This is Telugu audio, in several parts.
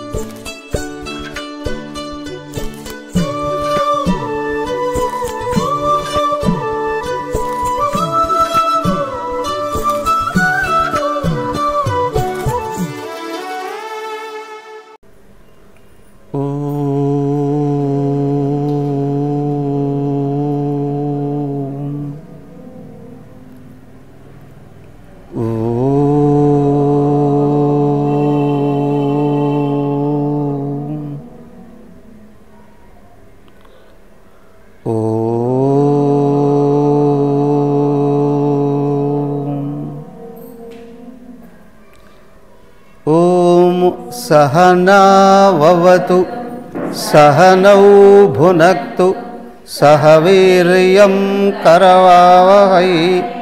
ॐ सहनाववतु सहनौ भुनक्तु सह वीर्यं करवावहै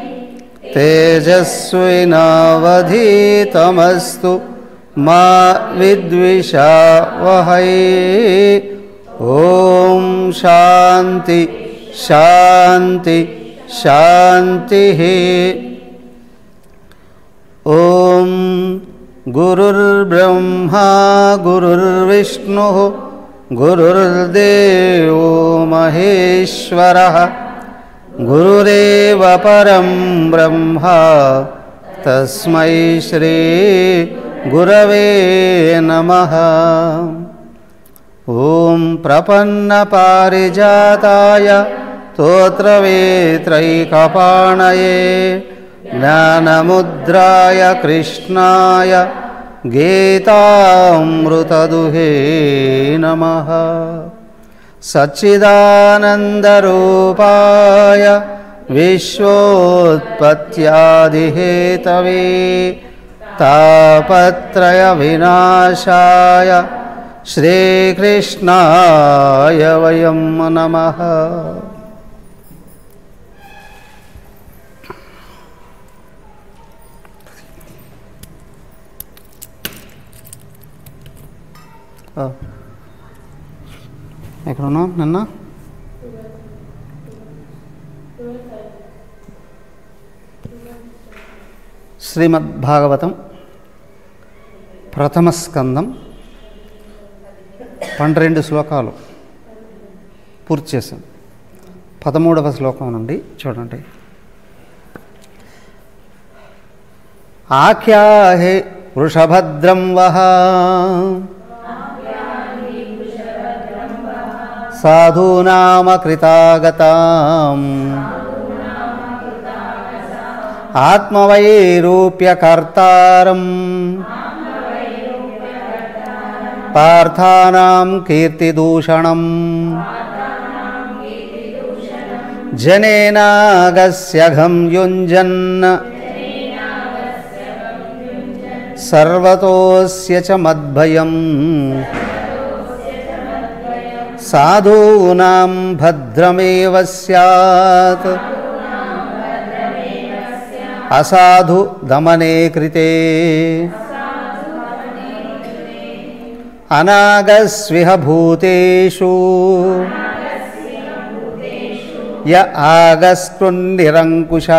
तेजस्विनावधीतमस्तु मा विद्विषावहै ॐ शान्ति शान्ति शान्तिः ॐ गुरुर्ब्रह्मा गुरुर्विष्णुः गुरुर्देवो महेश्वरः गुरुरेव परं ब्रह्मा तस्मै श्रीगुरवे नमः ॐ प्रपन्नपारिजाताय स्तोत्रवेत्रैकपाणये ज्ञानमुद्राय कृष्णाय गीतामृतदुहे नमः सच्चिदानन्दरूपाय विश्वोत्पत्त्यादिहेतवे तापत्रयविनाशाय श्रीकृष्णाय वयं नमः ఎక్కడున్నావు నిన్న శ్రీమద్భాగవతం ప్రథమ స్కందం పన్నెండు శ్లోకాలు పూర్తి చేశాం పదమూడవ శ్లోకం నుండి చూడండి ఆఖ్యాహే వృషభద్రం వహ సాధూనామకృతాగతాం ఆత్మవైరూప్యకర్తారం పార్థానాం కీర్తిదూషణం జనేనాగస్యఘం యుంజన్న సర్వతోస్య చ మద్భయం సాధూనాం భద్రమేవ స్యాత్ అసాధు దమనే కృతే అనాగస్విహ భూతేషు య ఆగస్టున్నిరంకుశ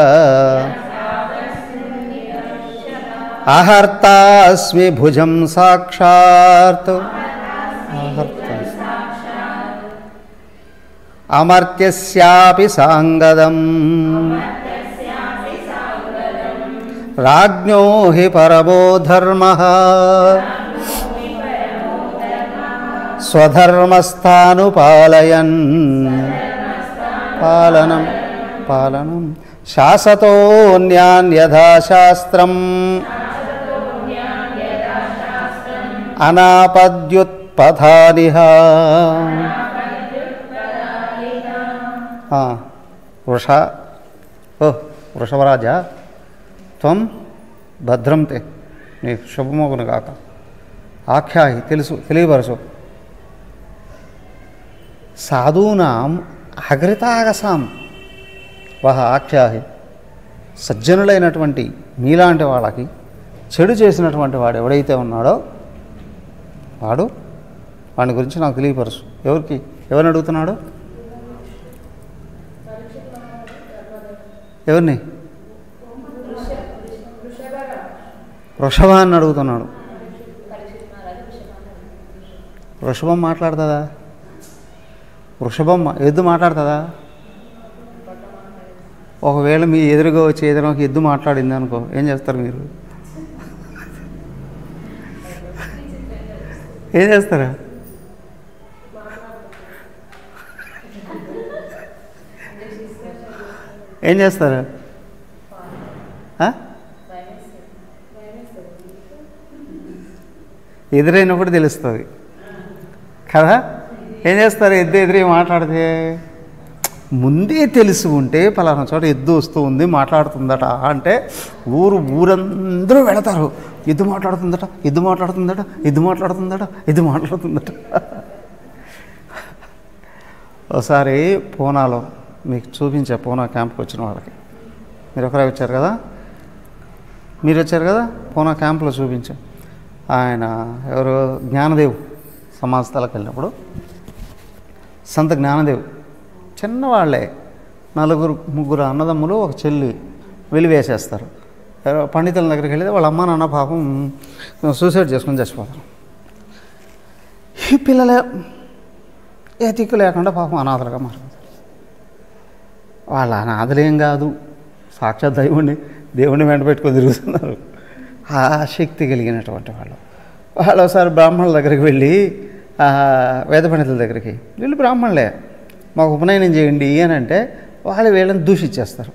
అహర్తాస్మి భుజం సాక్షాత్ అహర్తా అమర్త్యస్యాపి సాంగదం రాజ్ఞో హి పరమో ధర్మ స్వధర్మస్థానుపాలయన్ పాలనం పాలనం శాసతోన్యాన్యథాశాస్త్రం అనాపద్యుత్పథానిహ వృష ఓ వృషభరాజా త్వం భద్రం తే నీ శుభమోగును కాక ఆఖ్యాయి తెలుసు తెలియపరచు సాధూనాం అగ్రితాగసాం వహ ఆఖ్యాహి సజ్జనులైనటువంటి మీలాంటి వాళ్ళకి చెడు చేసినటువంటి వాడు ఎవడైతే ఉన్నాడో వాడు వాడి గురించి నాకు తెలియపరచు ఎవరికి ఎవరిని అడుగుతున్నాడు ఎవరిని వృషభాన్ని అడుగుతున్నాడు వృషభం మాట్లాడుతుందా వృషభం మా- ఎద్దు మాట్లాడుతుందా ఒకవేళ మీ ఎదురుగా వచ్చి ఏదైనా ఒక ఎద్దు మాట్లాడింది అనుకో ఏం చేస్తారు మీరు ఏం చేస్తారా ఏం చేస్తారు ఆ? ఎదురైనప్పుడు తెలుస్తుంది కదా ఏం చేస్తారు ఎద్దు ఎదురే మాట్లాడితే ముందే తెలిసి ఉంటే పలానా చోట ఎద్దు వస్తూ ఉంది మాట్లాడుతుందట అంటే ఊరు ఊరందరూ వెళతారు ఎద్దు మాట్లాడుతుందట ఎద్దు మాట్లాడుతుందట ఎద్దు మాట్లాడుతుందట ఎద్దు మాట్లాడుతుందట ఒకసారి పూనాలో మీకు చూపించా పూనా క్యాంప్కి వచ్చిన వాళ్ళకి మీరు ఒకరే వచ్చారు కదా మీరు వచ్చారు కదా పూనా క్యాంప్లో చూపించాం ఆయన ఎవరు జ్ఞానదేవ్ సమాస్థలకు వెళ్ళినప్పుడు సంత జ్ఞానదేవ్ చిన్నవాళ్ళే నలుగురు ముగ్గురు అన్నదమ్ములు ఒక చెల్లి వెలివేసేస్తారు ఎవరో పండితుల దగ్గరికి వెళితే వాళ్ళ అమ్మ నాన్న పాపం సూసైడ్ చేసుకొని చచ్చిపోతారు ఈ పిల్లలే ఏ దిక్కు లేకుండా పాపం అనాథలుగా మారిపోతారు వాళ్ళ అనాథలేం కాదు సాక్షాత్ దైవుణ్ణి దేవుణ్ణి వెంట పెట్టుకొని తిరుగుతున్నారు ఆ శక్తి కలిగినటువంటి వాళ్ళు వాళ్ళు ఒకసారి బ్రాహ్మణుల దగ్గరికి వెళ్ళి ఆ, వేద పండితుల దగ్గరికి వీళ్ళు బ్రాహ్మణులే మాకు ఉపనయనం చేయండి అని అంటే వాళ్ళు వీళ్ళని దూషించేస్తారు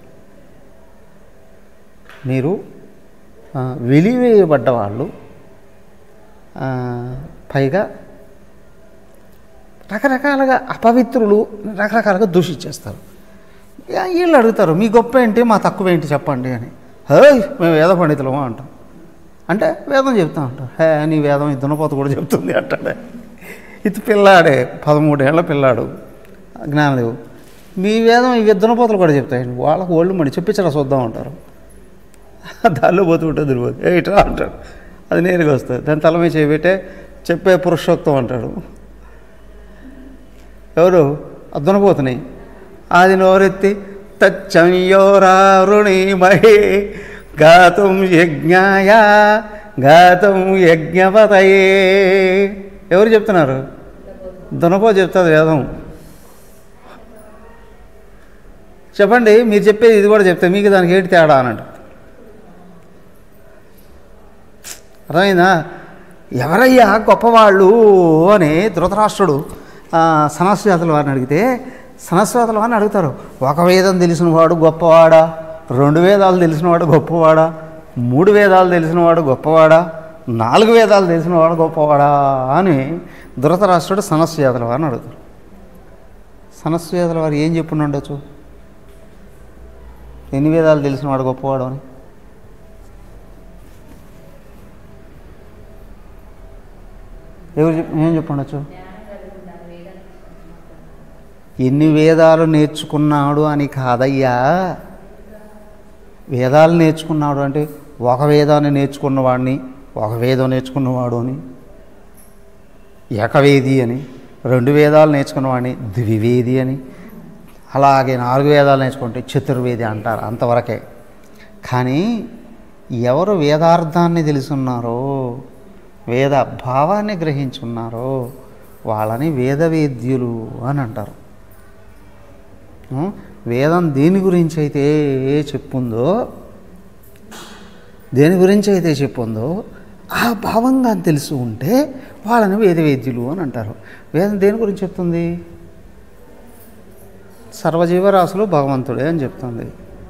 మీరు ఆ, వెలివేయబడ్డ వాళ్ళు ఆ, పైగా రకరకాలుగా అపవిత్రులు రకరకాలుగా దూషించేస్తారు ఇక వీళ్ళు అడుగుతారు మీ గొప్ప ఏంటి మా తక్కువ ఏంటి చెప్పండి అని హే మేము వేద పండితులమా అంటాం అంటే వేదం చెప్తా ఉంటాం హే నీ వేదం ఈ దున్నపోత కూడా చెప్తుంది అంటాడే ఇది పిల్లాడే పదమూడేళ్ల పిల్లాడు జ్ఞానదేవు మీ వేదం ఈ దున్నపోతలు కూడా చెప్తాయండి వాళ్ళకు ఒళ్ళు మడి చెప్పించరా చూద్దాం అంటారు దానిలో పోతూ ఉంటుంది తిరిగిపోతే ఏ ఇట్రా అంటాడు అది నేరుగా వస్తుంది దాని తల మీద చేయబెట్టే చెప్పే పురుషోక్తం అంటాడు ఎవరు అద్దునపోతున్నాయి అది నోరెత్తి తచ్చంయోరారుణీమహే గాతం యజ్ఞాయ గాతం యజ్ఞపతయే ఎవరు చెప్తున్నారు దునపో చెప్తుంది వేదం చెప్పండి మీరు చెప్పేది ఇది కూడా చెప్తే మీకు దానికి ఏంటి తేడా అన్నట్టు అర్థమైందా ఎవరయ్యా గొప్పవాళ్ళు అని ధృతరాష్ట్రుడు ఆ, సనస్యాతుల వారిని అడిగితే సనస్యాతుల వారిని అడుగుతారు ఒక వేదం తెలిసినవాడు గొప్పవాడా రెండు వేదాలు తెలిసినవాడు గొప్పవాడా మూడు వేదాలు తెలిసినవాడు గొప్పవాడా నాలుగు వేదాలు తెలిసినవాడు గొప్పవాడా అని ధృతరాష్ట్రుడు సనస్యాతుల వారిని అడుగుతారు సనస్యాతుల వారు ఏం చెప్పుండి ఉండొచ్చు ఎన్ని వేదాలు తెలిసినవాడు గొప్పవాడు అని ఎవరు చెప్ ఏం చెప్పండొచ్చు ఎన్ని వేదాలు నేర్చుకున్నాడు అని కాదయ్యా వేదాలు నేర్చుకున్నాడు అంటే ఒక వేదాన్ని నేర్చుకున్నవాడిని ఒక వేదం నేర్చుకున్నవాడు అని ఏకవేది అని రెండు వేదాలు నేర్చుకున్నవాడిని ద్వివేది అని అలాగే నాలుగు వేదాలు నేర్చుకుంటే చతుర్వేది అంటారు అంతవరకే కానీ ఎవరు వేదార్థాన్ని తెలుసున్నారో వేద భావాన్ని గ్రహించున్నారో వాళ్ళని వేదవేద్యులు అని అంటారు ఉం? వేదం దేని గురించి అయితే చెప్పుందో దేని గురించి అయితే చెప్పుందో ఆ భావంగా తెలిసి ఉంటే వాళ్ళని వేదవేద్యులు అని అంటారు వేదం దేని గురించి చెప్తుంది సర్వజీవరాశులు భగవంతుడే అని చెప్తుంది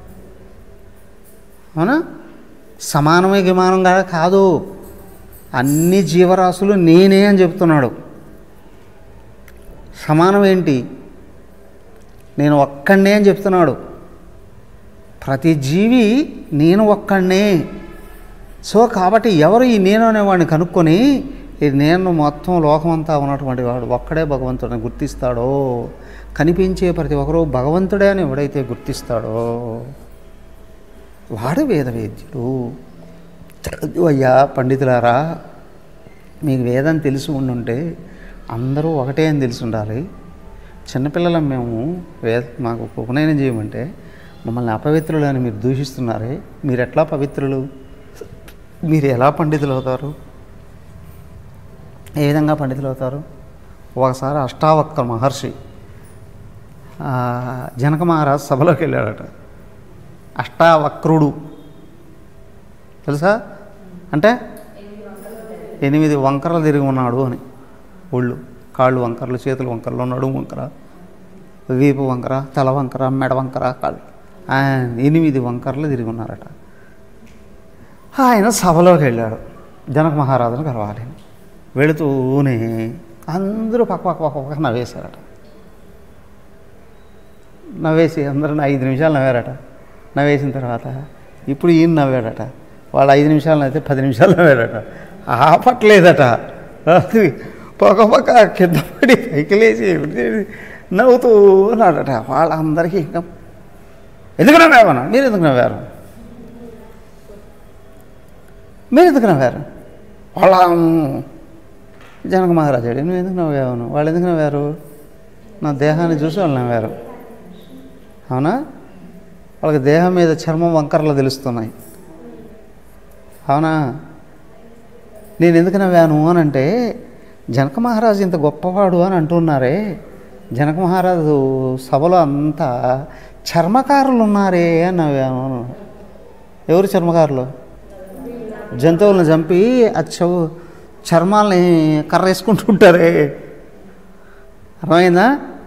అవునా సమానమే గిమానంగా కాదు అన్ని జీవరాశులు నేనే అని చెప్తున్నాడు సమానం ఏంటి నేను ఒక్కడే అని చెప్తున్నాడు ప్రతి జీవి నేను ఒక్కడే సో కాబట్టి ఎవరు ఈ నేను అనేవాడిని కనుక్కొని ఈ నేను మొత్తం లోకమంతా ఉన్నటువంటి వాడు ఒక్కడే భగవంతుడిని గుర్తిస్తాడో కనిపించే ప్రతి ఒక్కరూ భగవంతుడే అని ఎవడైతే గుర్తిస్తాడో వాడు వేదవేద్యుడు అయ్యా పండితులారా మీకు వేదం తెలిసి ఉండుంటే అందరూ ఒకటే అని తెలిసి ఉండాలి చిన్నపిల్లలం మేము వేద మాకు ఉపనయనం చేయమంటే మమ్మల్ని అపవిత్రులు అని మీరు దూషిస్తున్నారే మీరు ఎట్లా పవిత్రులు మీరు ఎలా పండితులు అవుతారు ఏ విధంగా పండితులు అవుతారు ఒకసారి అష్టావక్ర మహర్షి ఆ, జనక మహారాజ్ సభలోకి వెళ్ళాడట అష్టావక్రుడు తెలుసా అంటే ఎనిమిది వంకరలు తిరిగి ఉన్నాడు అని ఒళ్ళు కాళ్ళు వంకరలు చేతులు వంకరలు నడుము వంకర వీపు వంకర తల వంకర మెడ వంకర కాళ్ళు ఆయన ఎనిమిది వంకరలు తిరిగి ఉన్నారట ఆయన సభలోకి వెళ్ళాడు జనక మహారాజును కలవాలి వెళుతూనే అందరూ పక్క పక్క పక్క పక్క నవ్వేశారట నవ్వేసి అందరూ ఐదు నిమిషాలు నవ్వారట నవ్వేసిన తర్వాత ఇప్పుడు ఈయన నవ్వాడట వాళ్ళు ఐదు నిమిషాలు అయితే పది నిమిషాలు నవ్వాడట ఆపట్లేదట అది పక్క పక్క కింద పడి పైకి లేచి నవ్వుతూ ఉన్నాడట వాళ్ళందరికీ ఇంకా ఎందుకు నవ్వామన్నా మీరు ఎందుకు నవ్వారు మీరు ఎందుకు నవ్వారు వాళ్ళ జనక మహారాజాడు నువ్వు ఎందుకు నవ్వాను వాళ్ళు ఎందుకు నవ్వారు నా దేహాన్ని చూసి వాళ్ళు నవ్వారు అవునా వాళ్ళకి దేహం మీద చర్మం వంకరలు తెలుస్తున్నాయి అవునా నేను ఎందుకు నవ్వాను అని అంటే జనక మహారాజు ఇంత గొప్పవాడు అని అంటున్నారే జనక మహారాజు సభలో అంతా చర్మకారులు ఉన్నారే అని నవ్వాను అన్నాడు. ఎవరు చర్మకారులు జంతువులను చంపి ఆ చెవు చర్మాలని కర్రేసుకుంటూ ఉంటారే అర్థమైందా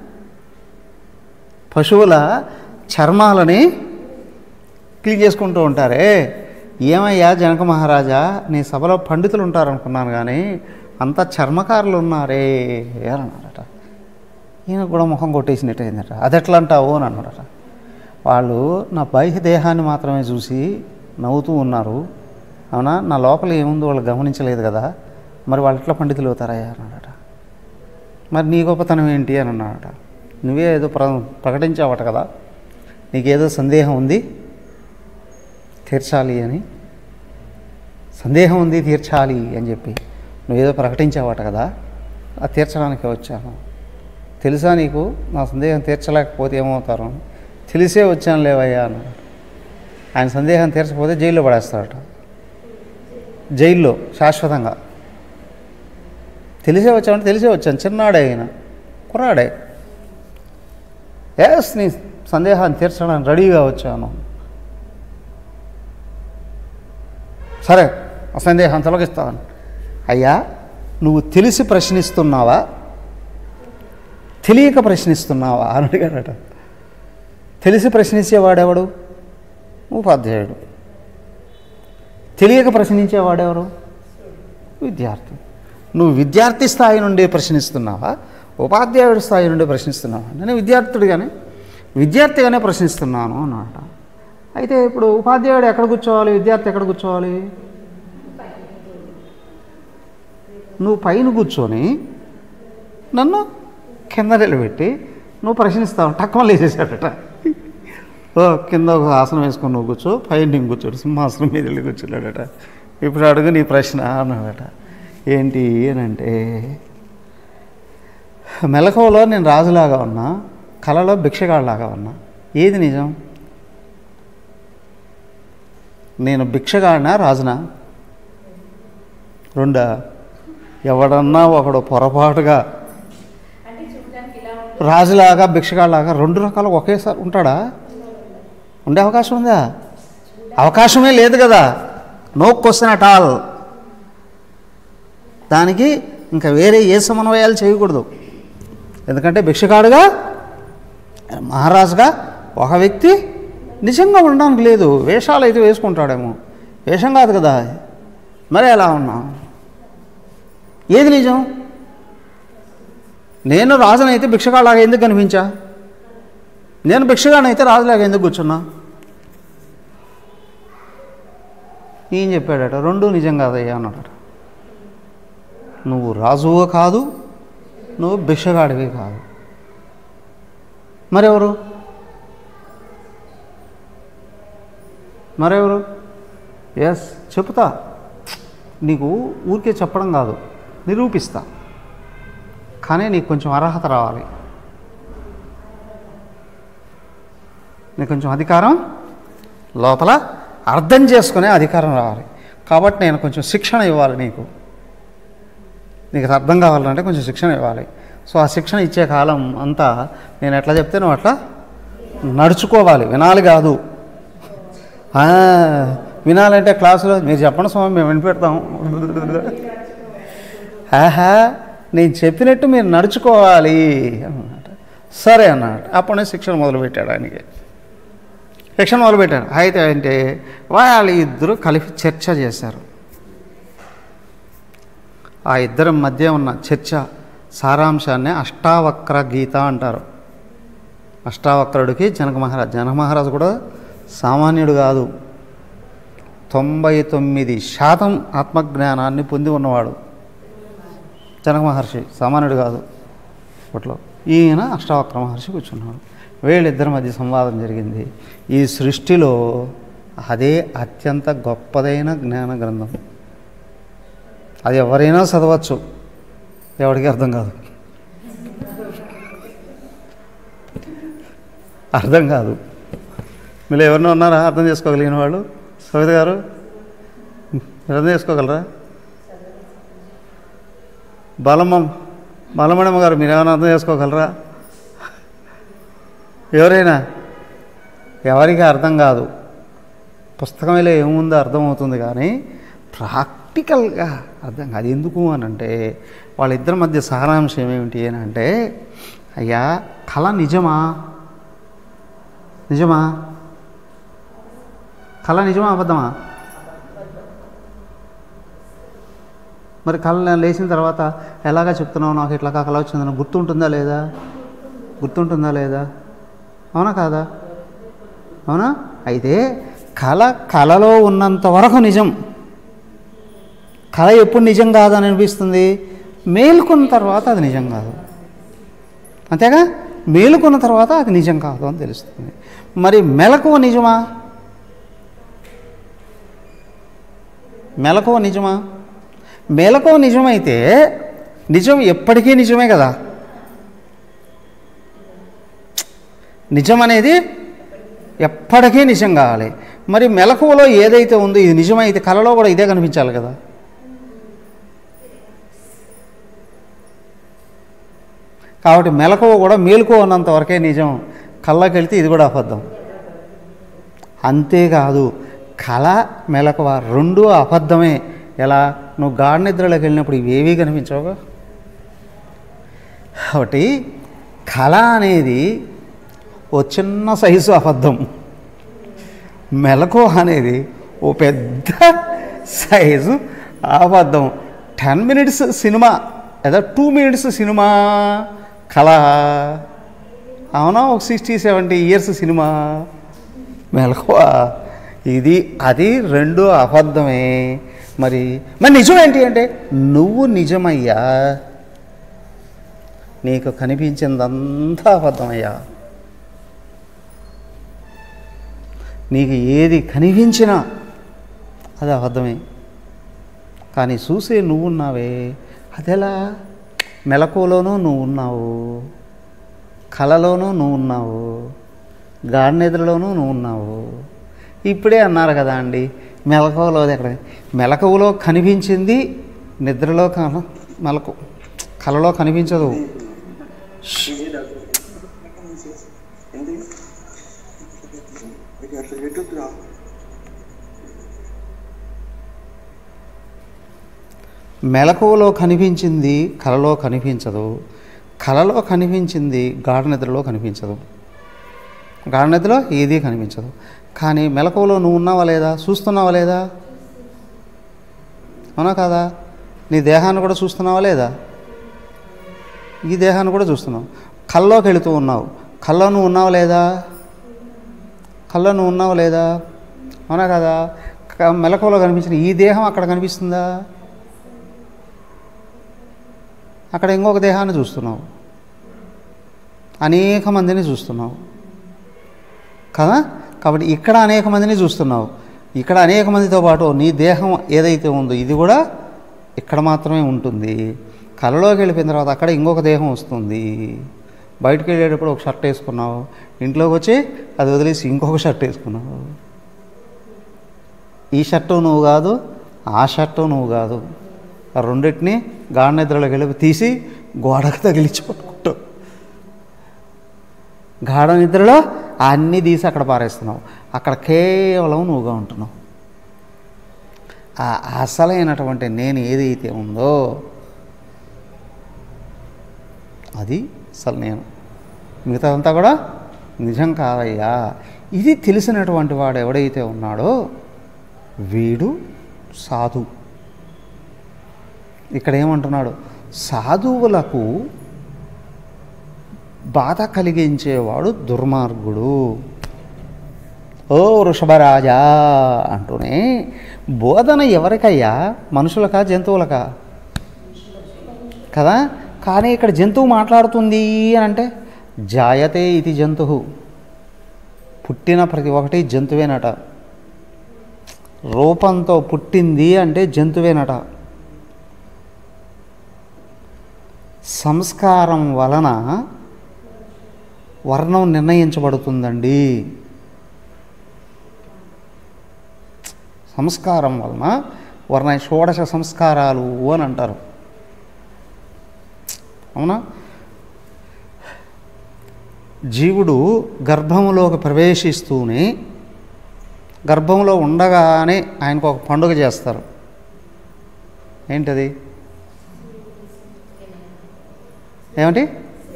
పశువుల చర్మాలని క్లీన్ చేసుకుంటూ ఉంటారే ఏమయ్యా జనక మహారాజా నీ సభలో పండితులు ఉంటారనుకున్నాను కానీ అంత చర్మకారులు ఉన్నారే అని అన్నారట ఈయన కూడా ముఖం కొట్టేసినట్టు అయిందట అది ఎట్లా అంటావు అని అన్నాడట వాళ్ళు నా బాహ్య దేహాన్ని మాత్రమే చూసి నవ్వుతూ ఉన్నారు అవునా నా లోపల ఏముందో వాళ్ళు గమనించలేదు కదా మరి వాళ్ళు ఎట్లా పండితులు అవుతారయ్యా అన్నాడట మరి నీ గొప్పతనం ఏంటి అని అన్నాడట నువ్వే ఏదో ప్ర ప్రకటించావట కదా నీకేదో సందేహం ఉంది తీర్చాలి అని సందేహం ఉంది తీర్చాలి అని చెప్పి నువ్వేదో ప్రకటించావట కదా అది తీర్చడానికి వచ్చాను తెలుసా నీకు నా సందేహం తీర్చలేకపోతే ఏమవుతారు తెలిసే వచ్చాను లేవయ్యా అన్నాడు ఆయన సందేహం తీర్చకపోతే జైల్లో పడేస్తాడట జైల్లో శాశ్వతంగా తెలిసే వచ్చామంటే తెలిసే వచ్చాను చిన్నాడే ఆయన కుర్రాడే ఎస్ నీ సందేహాన్ని తీర్చడానికి రెడీగా వచ్చాను సరే ఆ సందేహం తొలగిస్తాను అయ్యా నువ్వు తెలిసి ప్రశ్నిస్తున్నావా తెలియక ప్రశ్నిస్తున్నావా అని అడిగాడట తెలిసి ప్రశ్నించేవాడెవడు ఉపాధ్యాయుడు తెలియక ప్రశ్నించేవాడెవరు విద్యార్థి నువ్వు విద్యార్థి స్థాయి నుండి ప్రశ్నిస్తున్నావా ఉపాధ్యాయుడి స్థాయి నుండి ప్రశ్నిస్తున్నావా నేను విద్యార్థుడిగానే విద్యార్థిగానే ప్రశ్నిస్తున్నాను అన్నమాట అయితే ఇప్పుడు ఉపాధ్యాయుడు ఎక్కడ కూర్చోవాలి విద్యార్థి ఎక్కడ కూర్చోవాలి నువ్వు పైన కూర్చొని నన్ను కింద నిలబెట్టి నువ్వు ప్రశ్నిస్తావు టక్కుమని లేచేసాడట ఓ కింద ఒక ఆసనం వేసుకొని నువ్వు కూర్చో పైన నేను కూర్చోడు సింహాసనం మీద వెళ్ళి కూర్చున్నాడట ఇప్పుడు అడుగు నీ ప్రశ్న అన్నాడట ఏంటి అని అంటే మెలకువలో నేను రాజులాగా ఉన్నా కళలో భిక్షగాడిలాగా ఉన్నా ఏది నిజం నేను భిక్షగాడినా రాజునా రెండా ఎవడన్నా ఒకడు పొరపాటుగా రాజులాగా భిక్షగాడిలాగా రెండు రకాలు ఒకేసారి ఉంటాడా ఉండే అవకాశం ఉందా అవకాశమే లేదు కదా నో క్వశ్చన్ అట్ ఆల్ దానికి ఇంకా వేరే ఏ సమన్వయాలు చేయకూడదు ఎందుకంటే భిక్షగాడుగా మహారాజుగా ఒక వ్యక్తి నిజంగా ఉండడానికి లేదు వేషాలు అయితే వేసుకుంటాడేమో వేషం కాదు కదా మరి ఎలా ఉన్నాం ఏది నిజం నేను రాజునైతే భిక్షగాళ్ళలాగా ఎందుకు కనిపించా నేను భిక్షగానైతే రాజులాగా ఎందుకు కూర్చున్నా ఏం చెప్పాడట రెండు నిజం కాదయ్యా అన్నాడట నువ్వు రాజువు కాదు నువ్వు భిక్షగాడివి కాదు మరెవరు మరెవరు ఎస్ చెప్తా నీకు ఊరికే చెప్పడం కాదు నిరూపిస్తా కానీ నీకు కొంచెం అర్హత రావాలి నీకు కొంచెం అధికారం లోపల అర్థం చేసుకునే అధికారం రావాలి కాబట్టి నేను కొంచెం శిక్షణ ఇవ్వాలి నీకు నీకు అది అర్థం కావాలంటే కొంచెం శిక్షణ ఇవ్వాలి సో ఆ శిక్షణ ఇచ్చే కాలం అంతా నేను ఎట్లా చెప్తే నువ్వు అట్లా నడుచుకోవాలి వినాలి కాదు ఆ, వినాలంటే క్లాసులో మీరు చెప్పండి స్వామి మేము వినిపెడతాం ఆహా నేను చెప్పినట్టు మీరు నడుచుకోవాలి అన్నమాట సరే అన్నాడు అప్పటి నుంచి శిక్షణ మొదలుపెట్టాడు ఆయనకి శిక్షణ మొదలుపెట్టాడు అయితే అంటే వాళ్ళు ఇద్దరు కలిపి చర్చ చేశారు ఆ ఇద్దరి మధ్య ఉన్న చర్చ సారాంశాన్ని అష్టావక్ర గీత అంటారు అష్టావక్రుడికి జనక మహారాజ్ జనక మహారాజు కూడా సామాన్యుడు కాదు తొంభై తొమ్మిది శాతం ఆత్మజ్ఞానాన్ని పొంది ఉన్నవాడు జనక మహర్షి సామాన్యుడు కాదు అప్పట్లో ఈయన అష్టావక్ర మహర్షి కూర్చున్నాడు వీళ్ళిద్దరి మధ్య సంవాదం జరిగింది ఈ సృష్టిలో అదే అత్యంత గొప్పదైన జ్ఞాన గ్రంథం అది ఎవరైనా చదవచ్చు ఎవరికి అర్థం కాదు అర్థం కాదు మీరు ఎవరినో ఉన్నారా అర్థం చేసుకోగలిగిన వాళ్ళు సవిత గారు మీరు అర్థం చేసుకోగలరా బలమం బలమణమ్మ గారు మీరు ఏమైనా అర్థం చేసుకోగలరా ఎవరైనా ఎవరికి అర్థం కాదు పుస్తకంలో ఏముందో అర్థమవుతుంది కానీ ప్రాక్టికల్గా అర్థం కాదు ఎందుకు అని అంటే వాళ్ళిద్దరి మధ్య సారాంశం ఏమిటి అని అంటే అయ్యా కళ నిజమా నిజమా కళ నిజమా అబద్ధమా మరి కళ నేను లేచిన తర్వాత ఎలాగా చెప్తున్నావు నాకు ఇట్లా కళ వచ్చిందని గుర్తుంటుందా లేదా గుర్తుంటుందా లేదా అవునా కాదా అవునా అయితే కళ కళలో ఉన్నంత వరకు నిజం కళ ఎప్పుడు నిజం కాదని అనిపిస్తుంది మేలుకున్న తర్వాత అది నిజం కాదు అంతేగా మేలుకున్న తర్వాత అది నిజం కాదు అని తెలుస్తుంది మరి మెలకువ నిజమా మెలకువ నిజమా మెలకువ నిజమైతే నిజం ఎప్పటికీ నిజమే కదా నిజం అనేది ఎప్పటికీ నిజం కావాలి మరి మెలకువలో ఏదైతే ఉందో ఇది నిజమైతే కళలో కూడా ఇదే కనిపించాలి కదా కాబట్టి మెలకువ కూడా మేలుకో ఉన్నంత వరకే నిజం కళ్ళకి వెళ్తే ఇది కూడా అబద్ధం అంతేకాదు కళ మెలకువ రెండు అబద్ధమే ఎలా నువ్వు గాఢ నిద్రలోకి వెళ్ళినప్పుడు ఇవేవీ కనిపించవుగా కాబట్టి కళ అనేది ఓ చిన్న సైజు అబద్ధం మెలకు అనేది ఓ పెద్ద సైజు అబద్ధం టెన్ మినిట్స్ సినిమా లేదా టూ మినిట్స్ సినిమా కళ అవునా ఒక సిక్స్టీ సెవెంటీ ఇయర్స్ సినిమా మెలకువ ఇది అది రెండు అబద్ధమే మరి మరి నిజం ఏంటి అంటే నువ్వు నిజమయ్యా నీకు కనిపించిందంతా అబద్ధమయ్యా నీకు ఏది కనిపించినా అది అబద్ధమే కానీ చూసే నువ్వు ఉన్నావే అదెలా మెలకువలోనూ నువ్వు ఉన్నావు కళలోనూ నువ్వు ఉన్నావు గాఢనిద్రలోనూ నువ్వు ఉన్నావు ఇప్పుడే అన్నారు కదా అండి మెలకువలో ఎక్కడ మెలకువలో కనిపించింది నిద్రలో కన మెలకు కళలో కనిపించదు అట్లా పెట్టొద్దురా మెలకువలో కనిపించింది కలలో కనిపించదు కలలో కనిపించింది గాఢ నిద్రలో కనిపించదు గాఢ నిద్రలో ఏదీ కనిపించదు కానీ మెలకువలో నువ్వు ఉన్నావా లేదా చూస్తున్నావా లేదా అవునా కాదా నీ దేహాన్ని కూడా చూస్తున్నావా లేదా ఈ దేహాన్ని కూడా చూస్తున్నావు కల్లోకి వెళుతూ ఉన్నావు కల్లో నువ్వు ఉన్నావా లేదా కల్లో నువ్వు ఉన్నావా లేదా అవునా కదా క- మెలకువలో కనిపించిన ఈ దేహం అక్కడ కనిపిస్తుందా అక్కడ ఇంకొక దేహాన్ని చూస్తున్నావు అనేక మందిని చూస్తున్నావు కదా కాబట్టి ఇక్కడ అనేక మందిని చూస్తున్నావు ఇక్కడ అనేక మందితో పాటు నీ దేహం ఏదైతే ఉందో ఇది కూడా ఇక్కడ మాత్రమే ఉంటుంది కళలోకి వెళ్ళిపోయిన తర్వాత అక్కడ ఇంకొక దేహం వస్తుంది బయటికి వెళ్ళేటప్పుడు ఒక షర్ట్ వేసుకున్నావు ఇంట్లోకి వచ్చి అది వదిలేసి ఇంకొక షర్ట్ వేసుకున్నావు ఈ షర్టు నువ్వు కాదు ఆ షర్టు నువ్వు కాదు ఆ రెండింటిని గాఢ నిద్రలోకి వెళ్ళి తీసి గోడకు తగిలించి పట్టుకుంటావు గాఢ నిద్రలో అన్నీ తీసి అక్కడ పారేస్తున్నావు అక్కడ కేవలం నువ్వుగా ఉంటున్నావు ఆ అసలైనటువంటి నేను ఏదైతే ఉందో అది అసలు నేను మిగతాదంతా కూడా నిజం కాదయ్యా ఇది తెలిసినటువంటి వాడు ఎవడైతే ఉన్నాడో వీడు సాధు ఇక్కడ ఏమంటున్నాడు సాధువులకు బాధ కలిగించేవాడు దుర్మార్గుడు ఓ వృషభరాజా అంటూనే బోధన ఎవరికయ్యా మనుషులకా జంతువులకా కదా కానీ ఇక్కడ జంతువు మాట్లాడుతుంది అని అంటే జాయతే ఇది జంతువు పుట్టిన ప్రతి ఒక్కటి జంతువేనట రూపంతో పుట్టింది అంటే జంతువేనట సంస్కారం వలన వర్ణం నిర్ణయించబడుతుందండి సంస్కారం వలన వర్ణ షోడశ సంస్కారాలు అని అంటారు అవునా జీవుడు గర్భంలోకి ప్రవేశిస్తూనే గర్భంలో ఉండగానే ఆయనకు ఒక పండుగ చేస్తారు ఏంటది ఏమిటి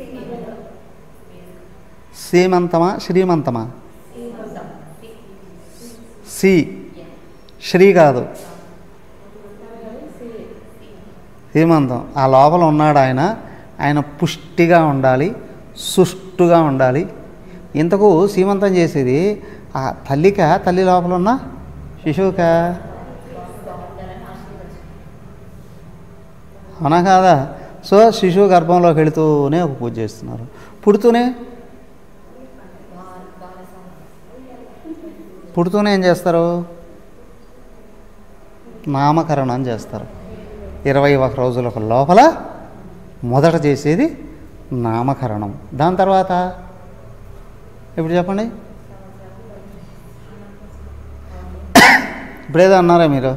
సీమంతమా శ్రీమంతమా సి శ్రీ కాదు సీమంతం ఆ లోపల ఉన్నాడు ఆయన ఆయన పుష్టిగా ఉండాలి సుష్టుగా ఉండాలి ఇంతకు సీమంతం చేసేది ఆ తల్లిక తల్లి లోపల ఉన్న శిశువుకా అవునా కాదా సో శిశువు గర్భంలోకి వెళుతూనే ఒక పూజ చేస్తున్నారు పుడుతూనే పుడుతూనే ఏం చేస్తారు నామకరణం చేస్తారు ఇరవై ఒక రోజులకు లోపల మొదట చేసేది నామకరణం దాని తర్వాత ఇప్పుడు చెప్పండి ఇప్పుడేదో అన్నారా మీరు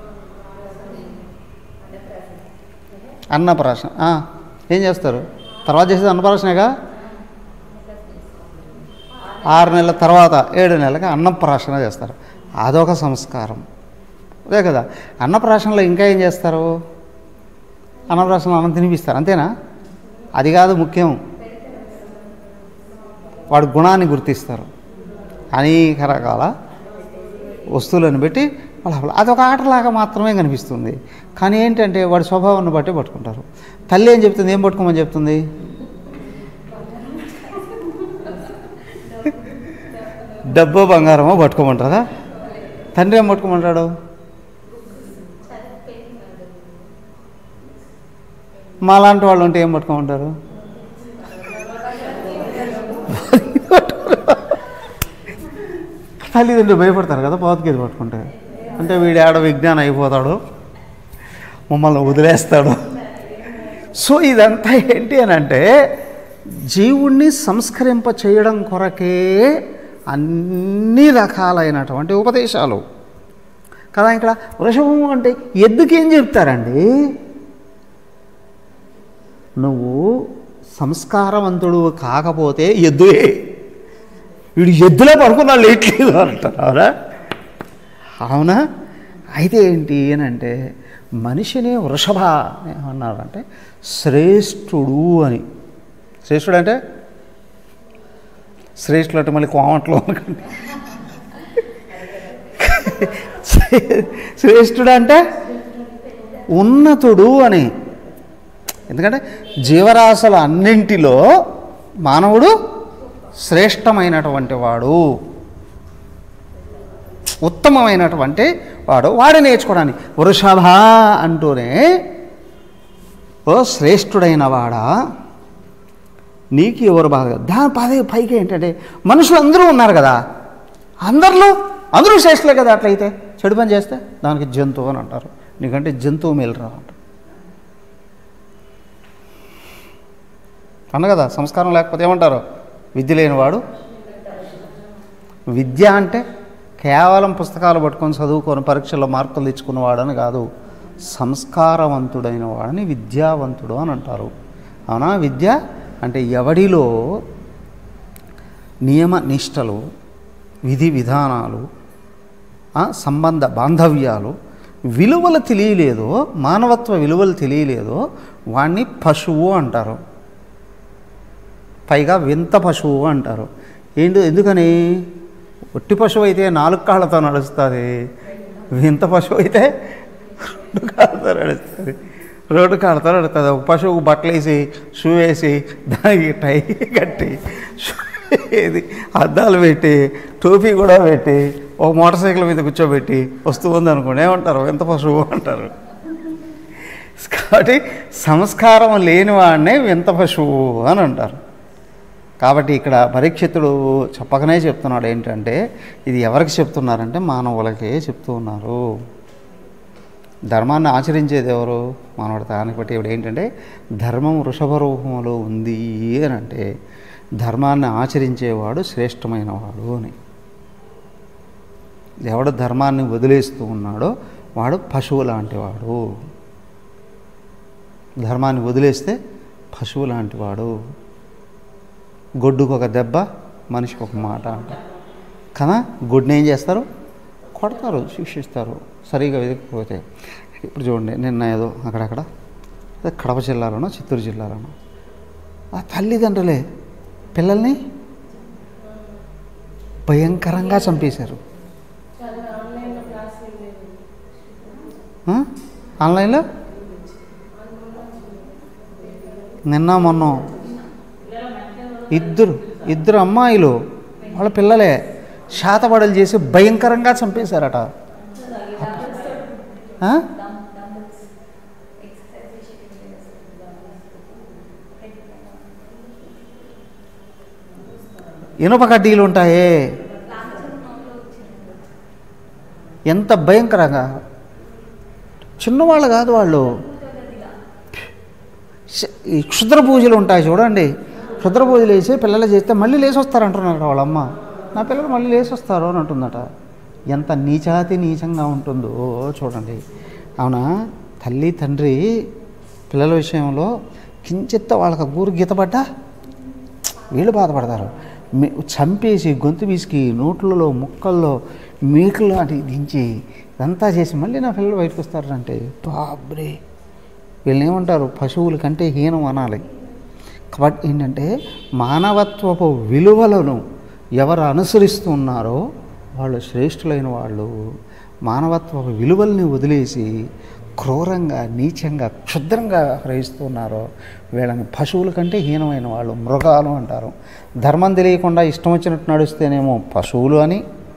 అన్నప్రాశన ఆ, ఏం చేస్తారు తర్వాత చేసేది అన్నప్రాశనేగా ఆరు నెలల తర్వాత ఏడు నెలలకి అన్నప్రాశన చేస్తారు అదొక సంస్కారం అదే కదా అన్నప్రాశనలో ఇంకా ఏం చేస్తారు అన్నప్రాశనలో అన్నం తినిపిస్తారు అంతేనా అది కాదు ముఖ్యం వాడి గుణాన్ని గుర్తిస్తారు అనేక రకాల వస్తువులను పెట్టి వాళ్ళ అదొక ఆటలాగా మాత్రమే కనిపిస్తుంది కానీ ఏంటంటే వాడి స్వభావాన్ని బట్టి పట్టుకుంటారు తల్లి ఏం చెప్తుంది ఏం పట్టుకోమని చెప్తుంది డబ్బు బంగారమో పట్టుకోమంటారా తండ్రి ఏం పట్టుకోమంటాడు మా లాంటి వాళ్ళు ఉంటే ఏం పట్టుకోమంటారు తల్లిదండ్రులు భయపడతారు కదా పోతకేది పట్టుకుంటే అంటే వీడు ఆడ విజ్ఞానం అయిపోతాడు మమ్మల్ని వదిలేస్తాడు సో ఇదంతా ఏంటి అని అంటే జీవుణ్ణి సంస్కరింప చేయడం కొరకే అన్ని రకాలైనటువంటి ఉపదేశాలు కదా ఇక్కడ వృషభం అంటే ఎద్దుకి ఏం చెప్తారండి నువ్వు సంస్కారవంతుడు కాకపోతే ఎద్దుయే వీడు ఎద్దులో పడుకున్నా లేట్లేదు అంటారు అవునా అవునా అయితే ఏంటి అని అంటే మనిషిని వృషభ ఏమన్నారంటే శ్రేష్ఠుడు అని శ్రేష్ఠుడు అంటే శ్రేష్ఠుడు అంటే మళ్ళీ కోమట్లో అనుకోండి శ్రేష్ఠుడు అంటే ఉన్నతుడు అని ఎందుకంటే జీవరాశుల అన్నింటిలో మానవుడు శ్రేష్టమైనటువంటి వాడు ఉత్తమమైనటువంటి వాడు వాడు నేర్చుకోవడానికి వృషభ అంటూనే ఓ శ్రేష్ఠుడైన వాడా నీకు ఎవరు బాగా దాని పదే పైకి ఏంటంటే మనుషులు అందరూ ఉన్నారు కదా అందరిలో అందరూ శ్రేష్ఠులే కదా అట్లయితే చెడు పని చేస్తే దానికి జంతువు అని అంటారు నీకంటే జంతువు మేలురా అంటారు అన్న కదా సంస్కారం లేకపోతే ఏమంటారు విద్య లేనివాడు విద్య అంటే కేవలం పుస్తకాలు పట్టుకొని చదువుకొని పరీక్షల్లో మార్కులు తెచ్చుకున్నవాడని కాదు సంస్కారవంతుడైన వాడిని విద్యావంతుడు అని అంటారు అవునా విద్య అంటే ఎవడిలో నియమ నిష్టలు విధి విధానాలు ఆ, సంబంధ బాంధవ్యాలు విలువలు తెలియలేదో మానవత్వ విలువలు తెలియలేదో వాణ్ణి పశువు అంటారు పైగా వింత పశువు అంటారు ఏంటి ఎందుకని ఒట్టి పశువు అయితే నాలుగు కాళ్ళతో నడుస్తుంది వింత పశువు అయితే రెండు కాళ్ళతో నడుస్తుంది రోడ్డు కాళ్ళతో నడుస్తుంది ఒక పశువుకు బట్టలు వేసి షూ వేసి దానికి టై కట్టి షూ ఇది అద్దాలు పెట్టి టోపీ కూడా పెట్టి ఒక మోటార్ సైకిల్ మీద కూర్చోబెట్టి వస్తూ ఉంది అనుకోండి ఏమంటారు వింత పశువు అంటారు కాబట్టి సంస్కారం లేని వాడినే వింత పశువు అని అంటారు కాబట్టి ఇక్కడ పరీక్షితుడు చెప్పకనే చెప్తున్నాడు ఏంటంటే ఇది ఎవరికి చెప్తున్నారంటే మానవులకే చెప్తూ ఉన్నారు ధర్మాన్ని ఆచరించేది ఎవరు మానవుడు దాన్ని బట్టి ఇప్పుడు ఏంటంటే ధర్మం వృషభ రూపంలో ఉంది అని అంటే ధర్మాన్ని ఆచరించేవాడు శ్రేష్టమైనవాడు అని ఎవడు ధర్మాన్ని వదిలేస్తూ ఉన్నాడో వాడు పశువు లాంటివాడు ధర్మాన్ని వదిలేస్తే పశువు లాంటివాడు గొడ్డుకు ఒక దెబ్బ మనిషికి ఒక మాట అంట కదా గొడ్డుని ఏం చేస్తారు కొడతారు శిక్షిస్తారు సరిగా వెదకపోతే ఇప్పుడు చూడండి నిన్న ఏదో అక్కడక్కడ అదే కడప జిల్లాలోనో చిత్తూరు జిల్లాలోనో ఆ తల్లిదండ్రులే పిల్లల్ని భయంకరంగా చంపేశారు ఆ? ఆన్లైన్లో నిన్న మొన్న ఇద్దరు ఇద్దరు అమ్మాయిలు వాళ్ళ పిల్లలే శాతబడలు చేసి భయంకరంగా చంపేశారట ఆ? ఇనుప కడ్డీలు ఉంటాయే ఎంత భయంకరంగా చిన్నవాళ్ళు కాదు వాళ్ళు శ- ఈ క్షుద్ర పూజలు ఉంటాయి చూడండి క్షుద్ర పూజలు వేసి పిల్లలు చేస్తే మళ్ళీ లేచి వస్తారంటున్నారు వాళ్ళమ్మ నా పిల్లలు మళ్ళీ లేచి వస్తారు అని అంటుందట ఎంత నీచాతి నీచంగా ఉంటుందో చూడండి అవునా తల్లి తండ్రి పిల్లల విషయంలో కించిత్త వాళ్ళకి గూరు గీతపడ్డా వీళ్ళు బాధపడతారు మీ- చంపేసి గొంతు పిసికి నోట్లలో ముక్కల్లో మీకులు లాంటి దించి ఇదంతా చేసి మళ్ళీ నా పిల్లలు బయటకు వస్తారంటే బాబ్రే వీళ్ళని ఏమంటారు పశువుల కంటే హీనం అనాలి కాబట్టి ఏంటంటే మానవత్వపు విలువలను ఎవరు అనుసరిస్తున్నారో వాళ్ళు శ్రేష్ఠులైన వాళ్ళు మానవత్వపు విలువల్ని వదిలేసి క్రూరంగా నీచంగా క్షుద్రంగా వ్యవహరిస్తున్నారో వీళ్ళని పశువుల కంటే హీనమైన వాళ్ళు మృగాలు అంటారు ధర్మం తెలియకుండా ఇష్టం వచ్చినట్టు నడుస్తేనేమో పశువులు అని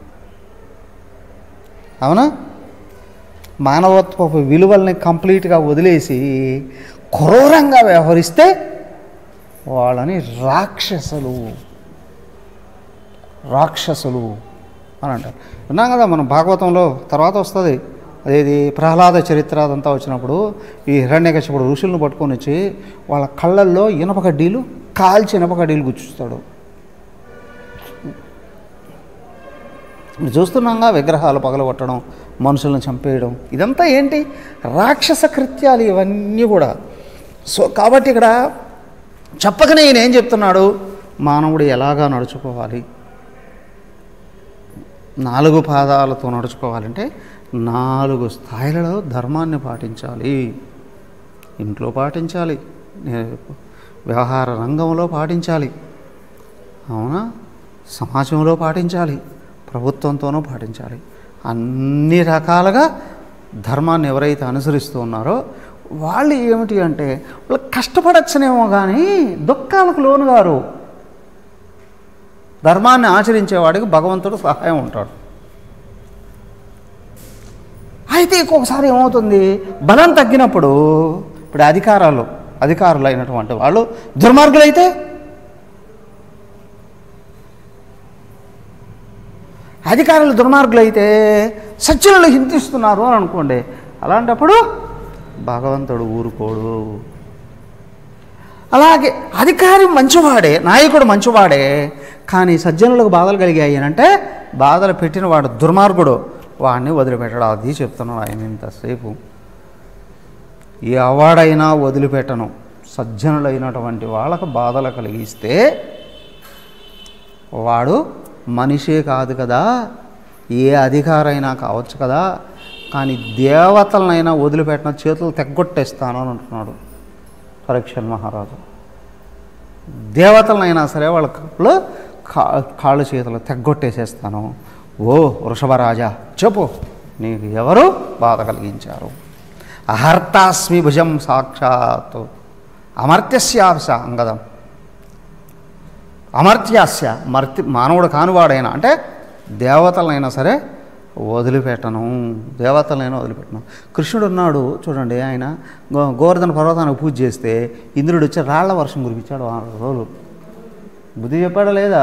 అవునా మానవత్వపు విలువల్ని కంప్లీట్గా వదిలేసి క్రూరంగా వ్యవహరిస్తే వాళ్ళని రాక్షసులు రాక్షసులు అని అంటారు విన్నాం కదా మనం భాగవతంలో తర్వాత వస్తుంది అదేది ప్రహ్లాద చరిత్ర అదంతా వచ్చినప్పుడు ఈ హిరణ్యకశిపుడు ఋషులను పట్టుకొని వచ్చి వాళ్ళ కళ్ళల్లో ఇనప కడ్డీలు కాల్చి ఇనప కడ్డీలు గుచ్చుస్తాడు ఇప్పుడు చూస్తున్నాంగా విగ్రహాలు పగలగొట్టడం మనుషులను చంపేయడం ఇదంతా ఏంటి రాక్షస కృత్యాలు ఇవన్నీ కూడా సో కాబట్టి ఇక్కడ చెప్పకనే ఈయన ఏం చెప్తున్నాడు మానవుడు ఎలాగా నడుచుకోవాలి నాలుగు పాదాలతో నడుచుకోవాలంటే నాలుగు స్థాయిలలో ధర్మాన్ని పాటించాలి ఇంట్లో పాటించాలి నే- వ్యవహార రంగంలో పాటించాలి అవునా సమాజంలో పాటించాలి ప్రభుత్వంతోనూ పాటించాలి అన్ని రకాలుగా ధర్మాన్ని ఎవరైతే అనుసరిస్తూ ఉన్నారో వాళ్ళు ఏమిటి అంటే వాళ్ళు కష్టపడచ్చనేమో కానీ దుఃఖాలకు లోను గారు ధర్మాన్ని ఆచరించేవాడికి భగవంతుడు సహాయం ఉంటాడు అయితే ఇంకొకసారి ఏమవుతుంది బలం తగ్గినప్పుడు ఇప్పుడు అధికారాలు అధికారులు అయినటువంటి వాళ్ళు దుర్మార్గులైతే అధికారులు దుర్మార్గులైతే సజ్జనులు హింసిస్తున్నారు అని అనుకోండి అలాంటప్పుడు భగవంతుడు ఊరుకోడు అలాగే అధికారి మంచివాడే నాయకుడు మంచివాడే కానీ సజ్జనులకు బాధలు కలిగాయి అని అంటే బాధలు పెట్టిన వాడు దుర్మార్గుడు వాడిని వదిలిపెట్టడు అది చెప్తున్నాడు ఆయన ఇంతసేపు ఏ అవార్డైనా వదిలిపెట్టను సజ్జనులైనటువంటి వాళ్ళకు బాధలు కలిగిస్తే వాడు మనిషే కాదు కదా ఏ అధికారైనా కావచ్చు కదా కానీ దేవతలనైనా వదిలిపెట్టిన చేతులు తెగ్గొట్టేస్తాను అని అంటున్నాడు పరీక్షన్ మహారాజు దేవతలనైనా సరే వాళ్ళ కాళ్ళు కా కాళ్ళు చేతులు తెగ్గొట్టేసేస్తాను ఓ వృషభరాజా చెప్పు నీకు ఎవరు బాధ కలిగించారు అహర్తాస్మి భుజం సాక్షాత్ అమర్త్యస్యాస అంగదం అమర్త్యాస్య మర్తి మానవుడు కానివాడైనా అంటే దేవతలైనా సరే వదిలిపెట్టను దేవతలైనా వదిలిపెట్టను కృష్ణుడు ఉన్నాడు చూడండి ఆయన గో- గోవర్ధన పర్వతానికి పూజ చేస్తే ఇంద్రుడు వచ్చి రాళ్ల వర్షం కురిపించాడు ఆరు రోజులు బుద్ధి చెప్పాడా లేదా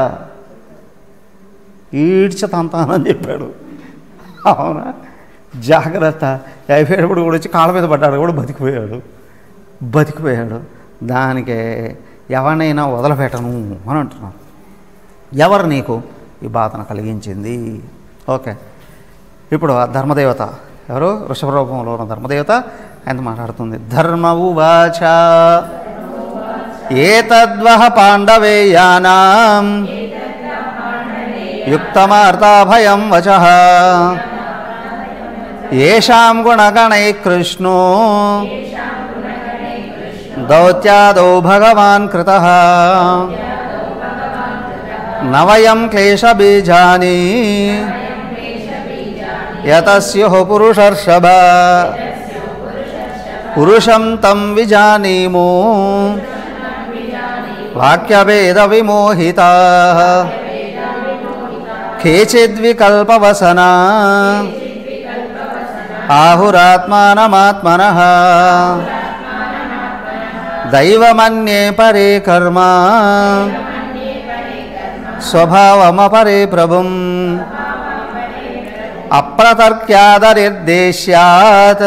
ఈడ్చ తంతానని చెప్పాడు అవునా జాగ్రత్త అయిపోయేటప్పుడు కూడా వచ్చి కాళ్ళ మీద పడ్డాడు కూడా బతికిపోయాడు బతికిపోయాడు దానికే ఎవరినైనా వదలపెట్టను అని అంటున్నాను ఎవరు నీకు ఈ బాధను కలిగించింది ఓకే ఇప్పుడు ఆ ధర్మదేవత ఎవరు వృషభ రూపంలో ఉన్న ధర్మదేవత ఆయన మాట్లాడుతుంది ధర్మ ఉవాచ ఏతద్వహ పాండవేయానాం యుక్తమార్తాభయం వచ ఏషాం గుణగణై కృష్ణో దౌత్యాదౌ భగవాన్ కృత నవయం క్లేశబీజాని యతస్యు పురుషర్షభ పురుషం తం విజానీమో వాక్యభేద విమోహితా కేచిద్వికల్పవసనా ఆహురాత్మానమాత్మన దైవమన్యే పరే కర్మ స్వభావమపరే ప్రభుం అప్రతర్క్యాదనిర్దేశ్యాత్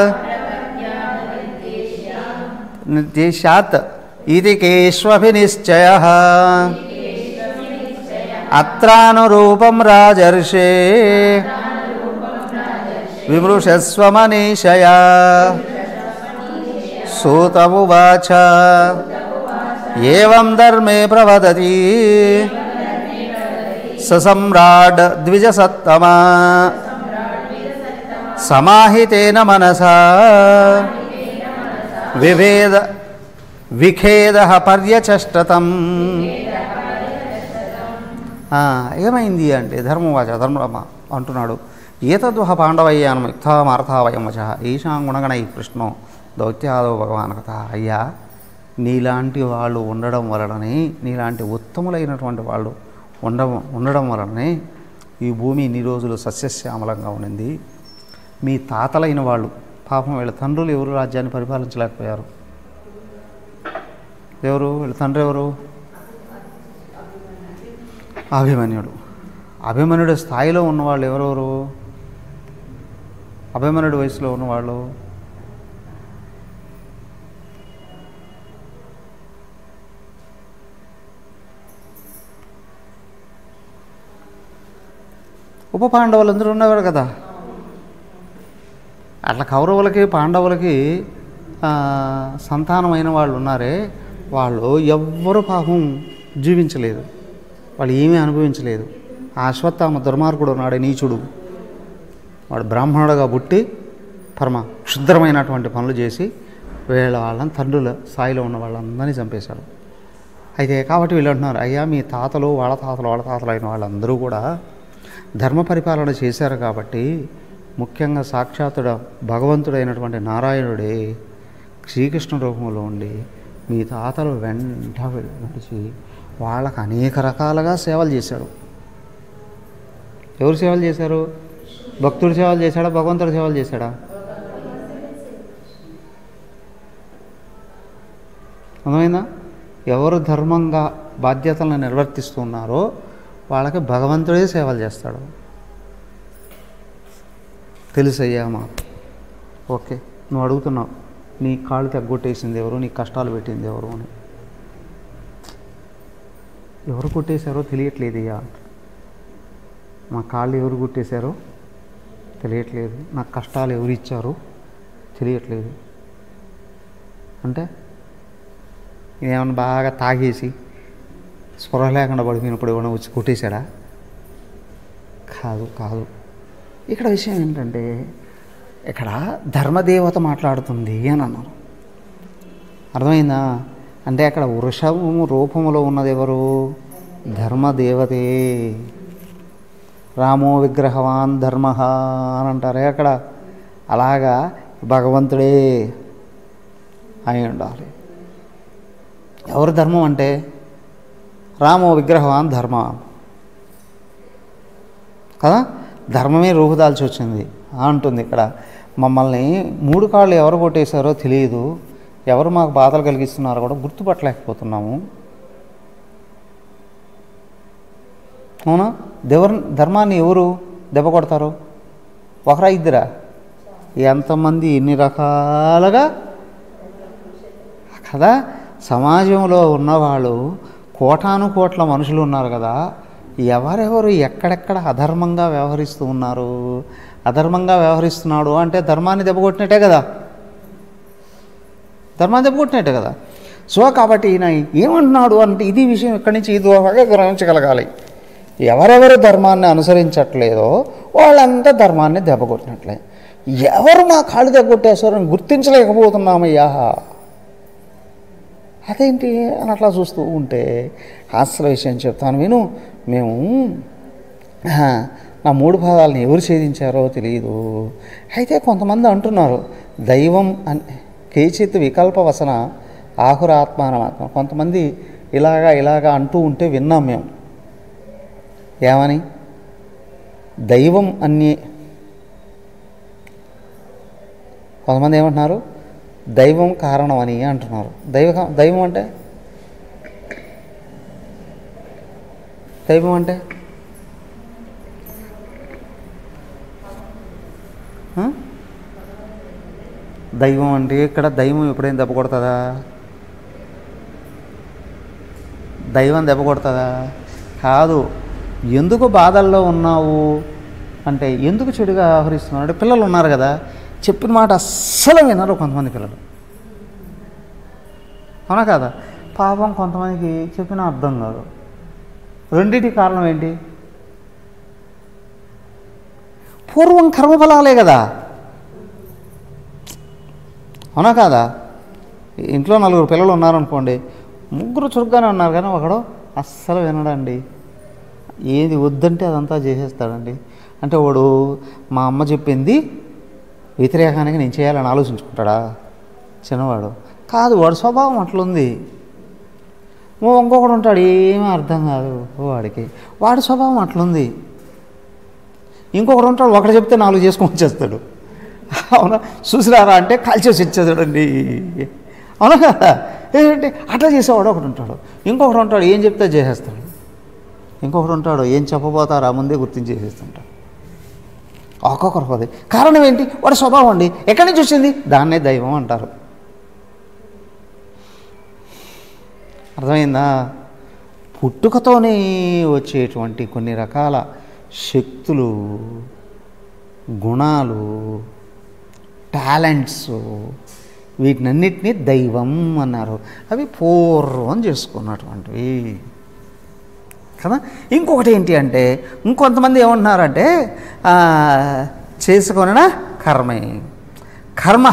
నిర్దేశాత్ ఇది కేష్వభినిశ్చయ అత్రానురూపం రాజర్షే విమృశస్వమనీషయా సూతమువాచ ఏం ధర్మే ప్రవదతి ససమ్రాడ్ ద్విజసత్తమా సమాహితేన మనసా విభేద విఖేద పర్యచష్టతం ఆ, ఏమైంది అంటే ధర్మవాచ ధర్మరమ అంటున్నాడు ఏతద్వహ పాండవయ్యానం యుక్తామార్థావయం వచ ఈశాం గుణగణై కృష్ణో దౌత్యాదో భగవాన్ కథ అయ్యా నీలాంటి వాళ్ళు ఉండడం వలననే నీలాంటి ఉత్తములైనటువంటి వాళ్ళు ఉండడం ఉండడం వలననే ఈ భూమి ఇన్ని రోజులు సస్యశ్యామలంగా ఉండింది మీ తాతలైన వాళ్ళు పాపం వీళ్ళ తండ్రులు ఎవరు రాజ్యాన్ని పరిపాలించలేకపోయారు ఎవరు వీళ్ళ తండ్రి ఎవరు అభిమన్యుడు అభిమన్యుడు స్థాయిలో ఉన్నవాళ్ళు ఎవరెవరు అభిమన్యుడు వయసులో ఉన్నవాళ్ళు ఉప పాండవులందరూ ఉన్నవారు కదా అట్లా కౌరవులకి పాండవులకి ఆ, సంతానమైన వాళ్ళు ఉన్నారే వాళ్ళు ఎవ్వరు పాపం జీవించలేదు వాళ్ళు ఏమీ అనుభవించలేదు ఆ అశ్వత్థామ దుర్మార్గుడు ఉన్నాడే నీచుడు వాడు బ్రాహ్మణుడుగా పుట్టి పరమ క్షుద్రమైనటువంటి పనులు చేసి వీళ్ళ వాళ్ళని తండ్రుల స్థాయిలో ఉన్న వాళ్ళందరినీ చంపేశాడు అయితే కాబట్టి వీళ్ళు అంటున్నారు అయ్యా మీ తాతలు వాళ్ళ తాతలు వాళ్ళ తాతలు అయిన వాళ్ళందరూ కూడా ధర్మ పరిపాలన చేశారు కాబట్టి ముఖ్యంగా సాక్షాత్తుడ భగవంతుడైనటువంటి నారాయణుడే శ్రీకృష్ణ రూపంలో ఉండి మీ తాతలు వెంట నడిచి వాళ్ళకు అనేక రకాలుగా సేవలు చేశాడు ఎవరు సేవలు చేశారు భక్తుడు సేవలు చేశాడా భగవంతుడు సేవలు చేశాడా అర్థమైందా ఎవరు ధర్మంగా బాధ్యతలను నిర్వర్తిస్తున్నారో వాళ్ళకి భగవంతుడే సేవలు చేస్తాడు తెలుసయ్యా మాకు ఓకే నువ్వు అడుగుతున్నావు నీ కాళ్ళు తగ్గొట్టేసింది ఎవరు నీ కష్టాలు పెట్టింది ఎవరు అని ఎవరు కొట్టేశారో తెలియట్లేదయ్యా మా కాళ్ళు ఎవరు కొట్టేశారో తెలియట్లేదు నా కష్టాలు ఎవరు ఇచ్చారో తెలియట్లేదు అంటే ఏమన్నా బాగా తాగేసి స్పృహ లేకుండా పడిపోయినప్పుడు ఏమైనా వచ్చి కొట్టేశాడా కాదు కాదు ఇక్కడ విషయం ఏంటంటే ఇక్కడ ధర్మదేవత మాట్లాడుతుంది అని అన్నారు అర్థమైందా అంటే అక్కడ వృషభము రూపములో ఉన్నది ఎవరు ధర్మదేవతే రామో విగ్రహవాన్ ధర్మ అని అంటారే అక్కడ అలాగా భగవంతుడే అయి ఉండాలి ఎవరు ధర్మం అంటే రామో విగ్రహవాన్ ధర్మ కదా ధర్మమే రూపుదాల్చి వచ్చింది అంటుంది ఇక్కడ మమ్మల్ని మూడు కాళ్ళు ఎవరు కొట్టేశారో తెలియదు ఎవరు మాకు బాధలు కలిగిస్తున్నారో కూడా గుర్తుపట్టలేకపోతున్నాము అవునా దేవర్ ధర్మాన్ని ఎవరు దెబ్బ కొడతారు ఒకరా ఇద్దరా ఎంతమంది ఎన్ని రకాలుగా కదా సమాజంలో ఉన్నవాళ్ళు కోటాను కోట్ల మనుషులు ఉన్నారు కదా ఎవరెవరు ఎక్కడెక్కడ అధర్మంగా వ్యవహరిస్తూ ఉన్నారు అధర్మంగా వ్యవహరిస్తున్నాడు అంటే ధర్మాన్ని దెబ్బకొట్టినట్టే కదా ధర్మాన్ని దెబ్బకొట్టినట్టే కదా సో కాబట్టి ఈయన ఏమంటున్నాడు అంటే ఇది విషయం ఇక్కడి నుంచి ఈ దూరంగా గ్రహించగలగాలి ఎవరెవరు ధర్మాన్ని అనుసరించట్లేదో వాళ్ళంతా ధర్మాన్ని దెబ్బకొట్టినట్లే ఎవరు మా కాళ్ళు దెబ్బకొట్టేశారని గుర్తించలేకపోతున్నామయ్యా అదేంటి అని అట్లా చూస్తూ ఉంటే అసలు విషయం చెప్తాను విను మేము ఆ, నా మూడు పాదాలను ఎవరు ఛేదించారో తెలియదు అయితే కొంతమంది అంటున్నారు దైవం అని కేచిత్ వికల్ప వసన ఆహురాత్మానమాత్మ కొంతమంది ఇలాగా ఇలాగా అంటూ ఉంటే విన్నాం మేము ఏమని దైవం అన్ని కొంతమంది ఏమంటున్నారు దైవం కారణం అని అంటున్నారు దైవ దైవం అంటే దైవం అంటే ఆ? దైవం అంటే ఇక్కడ దైవం ఎప్పుడైనా దెబ్బ కొడుతుందా దైవం దెబ్బ కొడుతుందా కాదు ఎందుకు బాధల్లో ఉన్నావు అంటే ఎందుకు చెడుగా వ్యవహరిస్తున్నావు అంటే పిల్లలు ఉన్నారు కదా చెప్పిన మాట అస్సలు వినరు కొంతమంది పిల్లలు అవునా కదా పాపం కొంతమందికి చెప్పిన అర్థం కాదు రెండింటి కారణం ఏంటి పూర్వం కర్మఫలాలే కదా అవునా కాదా ఇంట్లో నలుగురు పిల్లలు ఉన్నారనుకోండి ముగ్గురు చురుగ్గానే ఉన్నారు కానీ ఒకడు అస్సలు వినడండి ఏది వద్దంటే అదంతా చేసేస్తాడండి అంటే వాడు మా అమ్మ చెప్పింది వ్యతిరేకానికి నేను చేయాలని ఆలోచించుకుంటాడా చిన్నవాడు కాదు వాడి స్వభావం అట్లుంది ఓ ఇంకొకడు ఉంటాడు ఏమీ అర్థం కాదు వాడికి వాడి స్వభావం అట్లుంది ఇంకొకడు ఉంటాడు ఒకటి చెప్తే నాలుగు చేసుకొని వచ్చేస్తాడు అవునా చూసిరారా అంటే కాల్చేసి ఇచ్చేదాడండి అవునా కదా ఏంటంటే అట్లా చేసేవాడు ఒకడు ఉంటాడు ఇంకొకడు ఉంటాడు ఏం చెప్తే చేసేస్తాడు ఇంకొకడు ఉంటాడు ఏం చెప్పబోతారా ముందే గుర్తించేసేస్తుంటాడు ఒక్కొక్కరికి అది కారణం ఏంటి వాడి స్వభావం అండి ఎక్కడి నుంచి వచ్చింది దాన్నే దైవం అంటారు అర్థమైందా పుట్టుకతోనే వచ్చేటువంటి కొన్ని రకాల శక్తులు గుణాలు టాలెంట్స్ వీటినన్నిటినీ దైవం అన్నారు అవి పూర్వం చేసుకున్నటువంటివి కదా ఇంకొకటి ఏంటి అంటే ఇంకొంతమంది ఏమంటున్నారంటే ఆ, చేసుకొనిన కర్మే కర్మ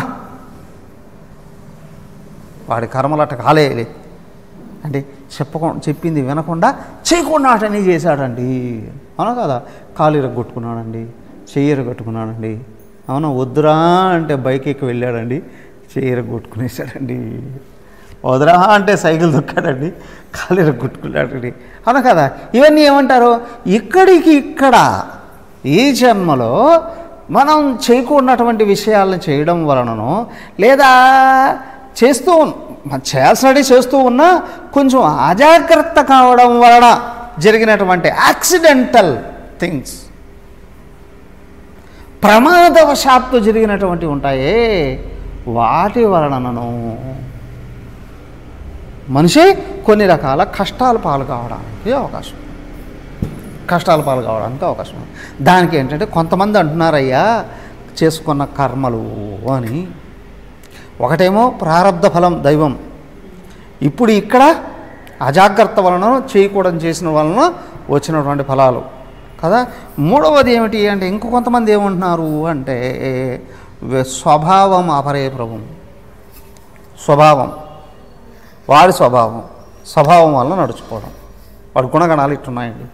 వాడి కర్మలు అట్ట కాలేయలే అంటే చెప్పకుండా చెప్పింది వినకుండా చేయకుండా అటని చేశాడండి అవునా కదా కాలు ఇరగొట్టుకున్నాడండి చెయ్యి ఇరగొట్టుకున్నాడండి అవునా వద్దురా అంటే బైక్ ఎక్కి వెళ్ళాడండి చెయ్యి ఇరగొట్టుకునేసాడండి వదరా అంటే సైకిల్ దొక్కాడండి కాలు ఇరగొట్టుకున్నాడండి అవునా కదా ఇవన్నీ ఏమంటారు ఇక్కడికి ఇక్కడ ఈ జన్మలో మనం చేయకూడనటువంటి విషయాలను చేయడం వలనను లేదా చేస్తూ ఉన్- మన చేయాల్సినవి చేస్తూ ఉన్నా కొంచెం అజాగ్రత్త కావడం వలన జరిగినటువంటి యాక్సిడెంటల్ థింగ్స్ ప్రమాదవశాత్తు జరిగినటువంటి ఉంటాయే వాటి వలనను మనిషి కొన్ని రకాల కష్టాల పాలు కావడానికి అవకాశం ఉంది. కష్టాల పాలు కావడానికి అవకాశం ఉంది. దానికి ఏంటంటే కొంతమంది అంటున్నారయ్యా చేసుకున్న కర్మలు అని ఒకటేమో ప్రారంధ ఫలం దైవం ఇప్పుడు ఇక్కడ అజాగ్రత్త వలన చేయకూడదు చేసిన వలన వచ్చినటువంటి ఫలాలు కదా మూడవది ఏమిటి అంటే ఇంకో కొంతమంది ఏమంటున్నారు అంటే వె- స్వభావం అపరే ప్రభు స్వభావం వాడి స్వభావం స్వభావం వల్ల నడుచుకోవడం వాడి గుణగణాలు ఇట్టున్నాయండి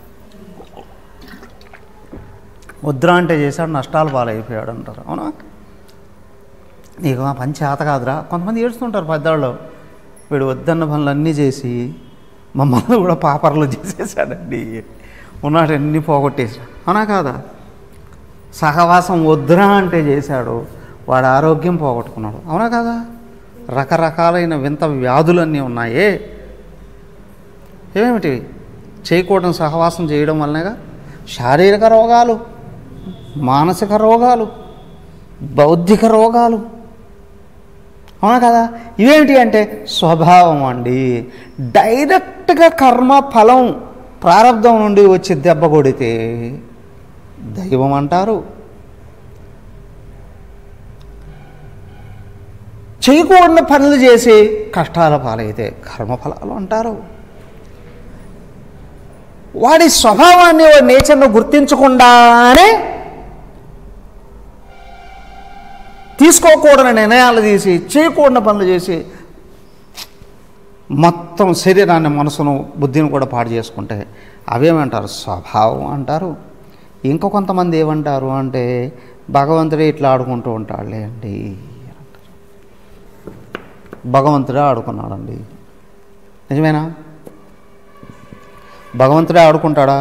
వద్దురా అంటే చేశాడు నష్టాలు పాలైపోయాడు అంటారు అవునా నీకు ఆ పని చేత కాదురా కొంతమంది ఏడుస్తుంటారు పెద్దవాళ్ళు వీడు వద్దన్న పనులన్నీ చేసి మమ్మల్ని కూడా పాపర్లు చేసేసాడండి ఉన్నాడు అన్నీ పోగొట్టేసాడు అవునా కాదా సహవాసం వద్దురా అంటే చేశాడు వాడు ఆరోగ్యం పోగొట్టుకున్నాడు అవునా కాదా రకరకాలైన వింత వ్యాధులన్నీ ఉన్నాయే ఏమేమిటి చేయకూడని సహవాసం చేయడం వల్లనేగా శారీరక రోగాలు మానసిక రోగాలు బౌద్ధిక రోగాలు అవునా కదా ఇవేమిటి అంటే స్వభావం అండి డైరెక్ట్గా కర్మ ఫలం ప్రారంధం నుండి వచ్చి దెబ్బ కొడితే దైవం అంటారు చేయకూడని పనులు చేసి కష్టాల పాలైతే కర్మఫలాలు అంటారు వాడి స్వభావాన్ని వాడి నేచర్ను గుర్తించకుండానే తీసుకోకూడని నిర్ణయాలు తీసి చేయకూడని పనులు చేసి మొత్తం శరీరాన్ని మనసును బుద్ధిని కూడా పాడు చేసుకుంటే అవేమంటారు స్వభావం అంటారు ఇంకో కొంతమంది ఏమంటారు అంటే భగవంతుడే ఇట్లా ఆడుకుంటూ ఉంటాడులే అండి భగవంతుడే ఆడుకున్నాడండి నిజమేనా భగవంతుడే ఆడుకుంటాడా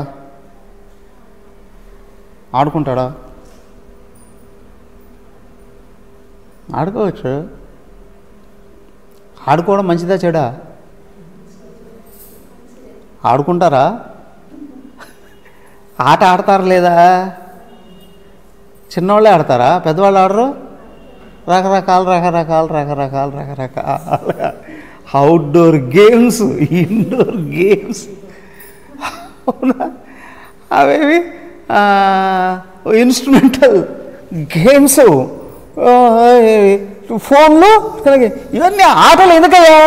ఆడుకుంటాడా ఆడుకోవచ్చు ఆడుకోవడం మంచిదా చెడా ఆడుకుంటారా ఆట ఆడతారు లేదా చిన్నవాళ్ళే ఆడతారా పెద్దవాళ్ళు ఆడరు రకరకాల రకరకాల రకరకాల రకరకాల అవుట్డోర్ గేమ్స్ ఇండోర్ గేమ్స్ అవునా అవేవి ఇన్స్ట్రుమెంటల్ గేమ్స్ ఫోన్లు కలిగి ఇవన్నీ ఆటలు ఎందుకయ్యా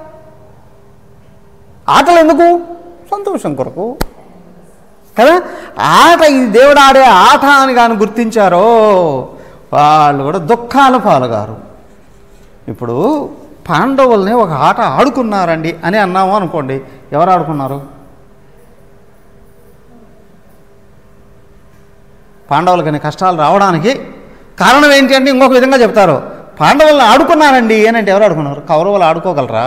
ఆటలు ఎందుకు సంతోషం కొరకు కదా ఆట ఈ దేవుడు ఆడే ఆట అని కానీ గుర్తించారో వాళ్ళు కూడా దుఃఖాల పాలుగారు ఇప్పుడు పాండవుల్ని ఒక ఆట ఆడుకున్నారండి అని అన్నాము అనుకోండి ఎవరు ఆడుకున్నారు పాండవులకని కష్టాలు రావడానికి కారణం ఏంటి అంటే ఇంకొక విధంగా చెప్తారు పాండవులను ఆడుకున్నారండి అని అంటే ఎవరు ఆడుకున్నారు కౌరవులు ఆడుకోగలరా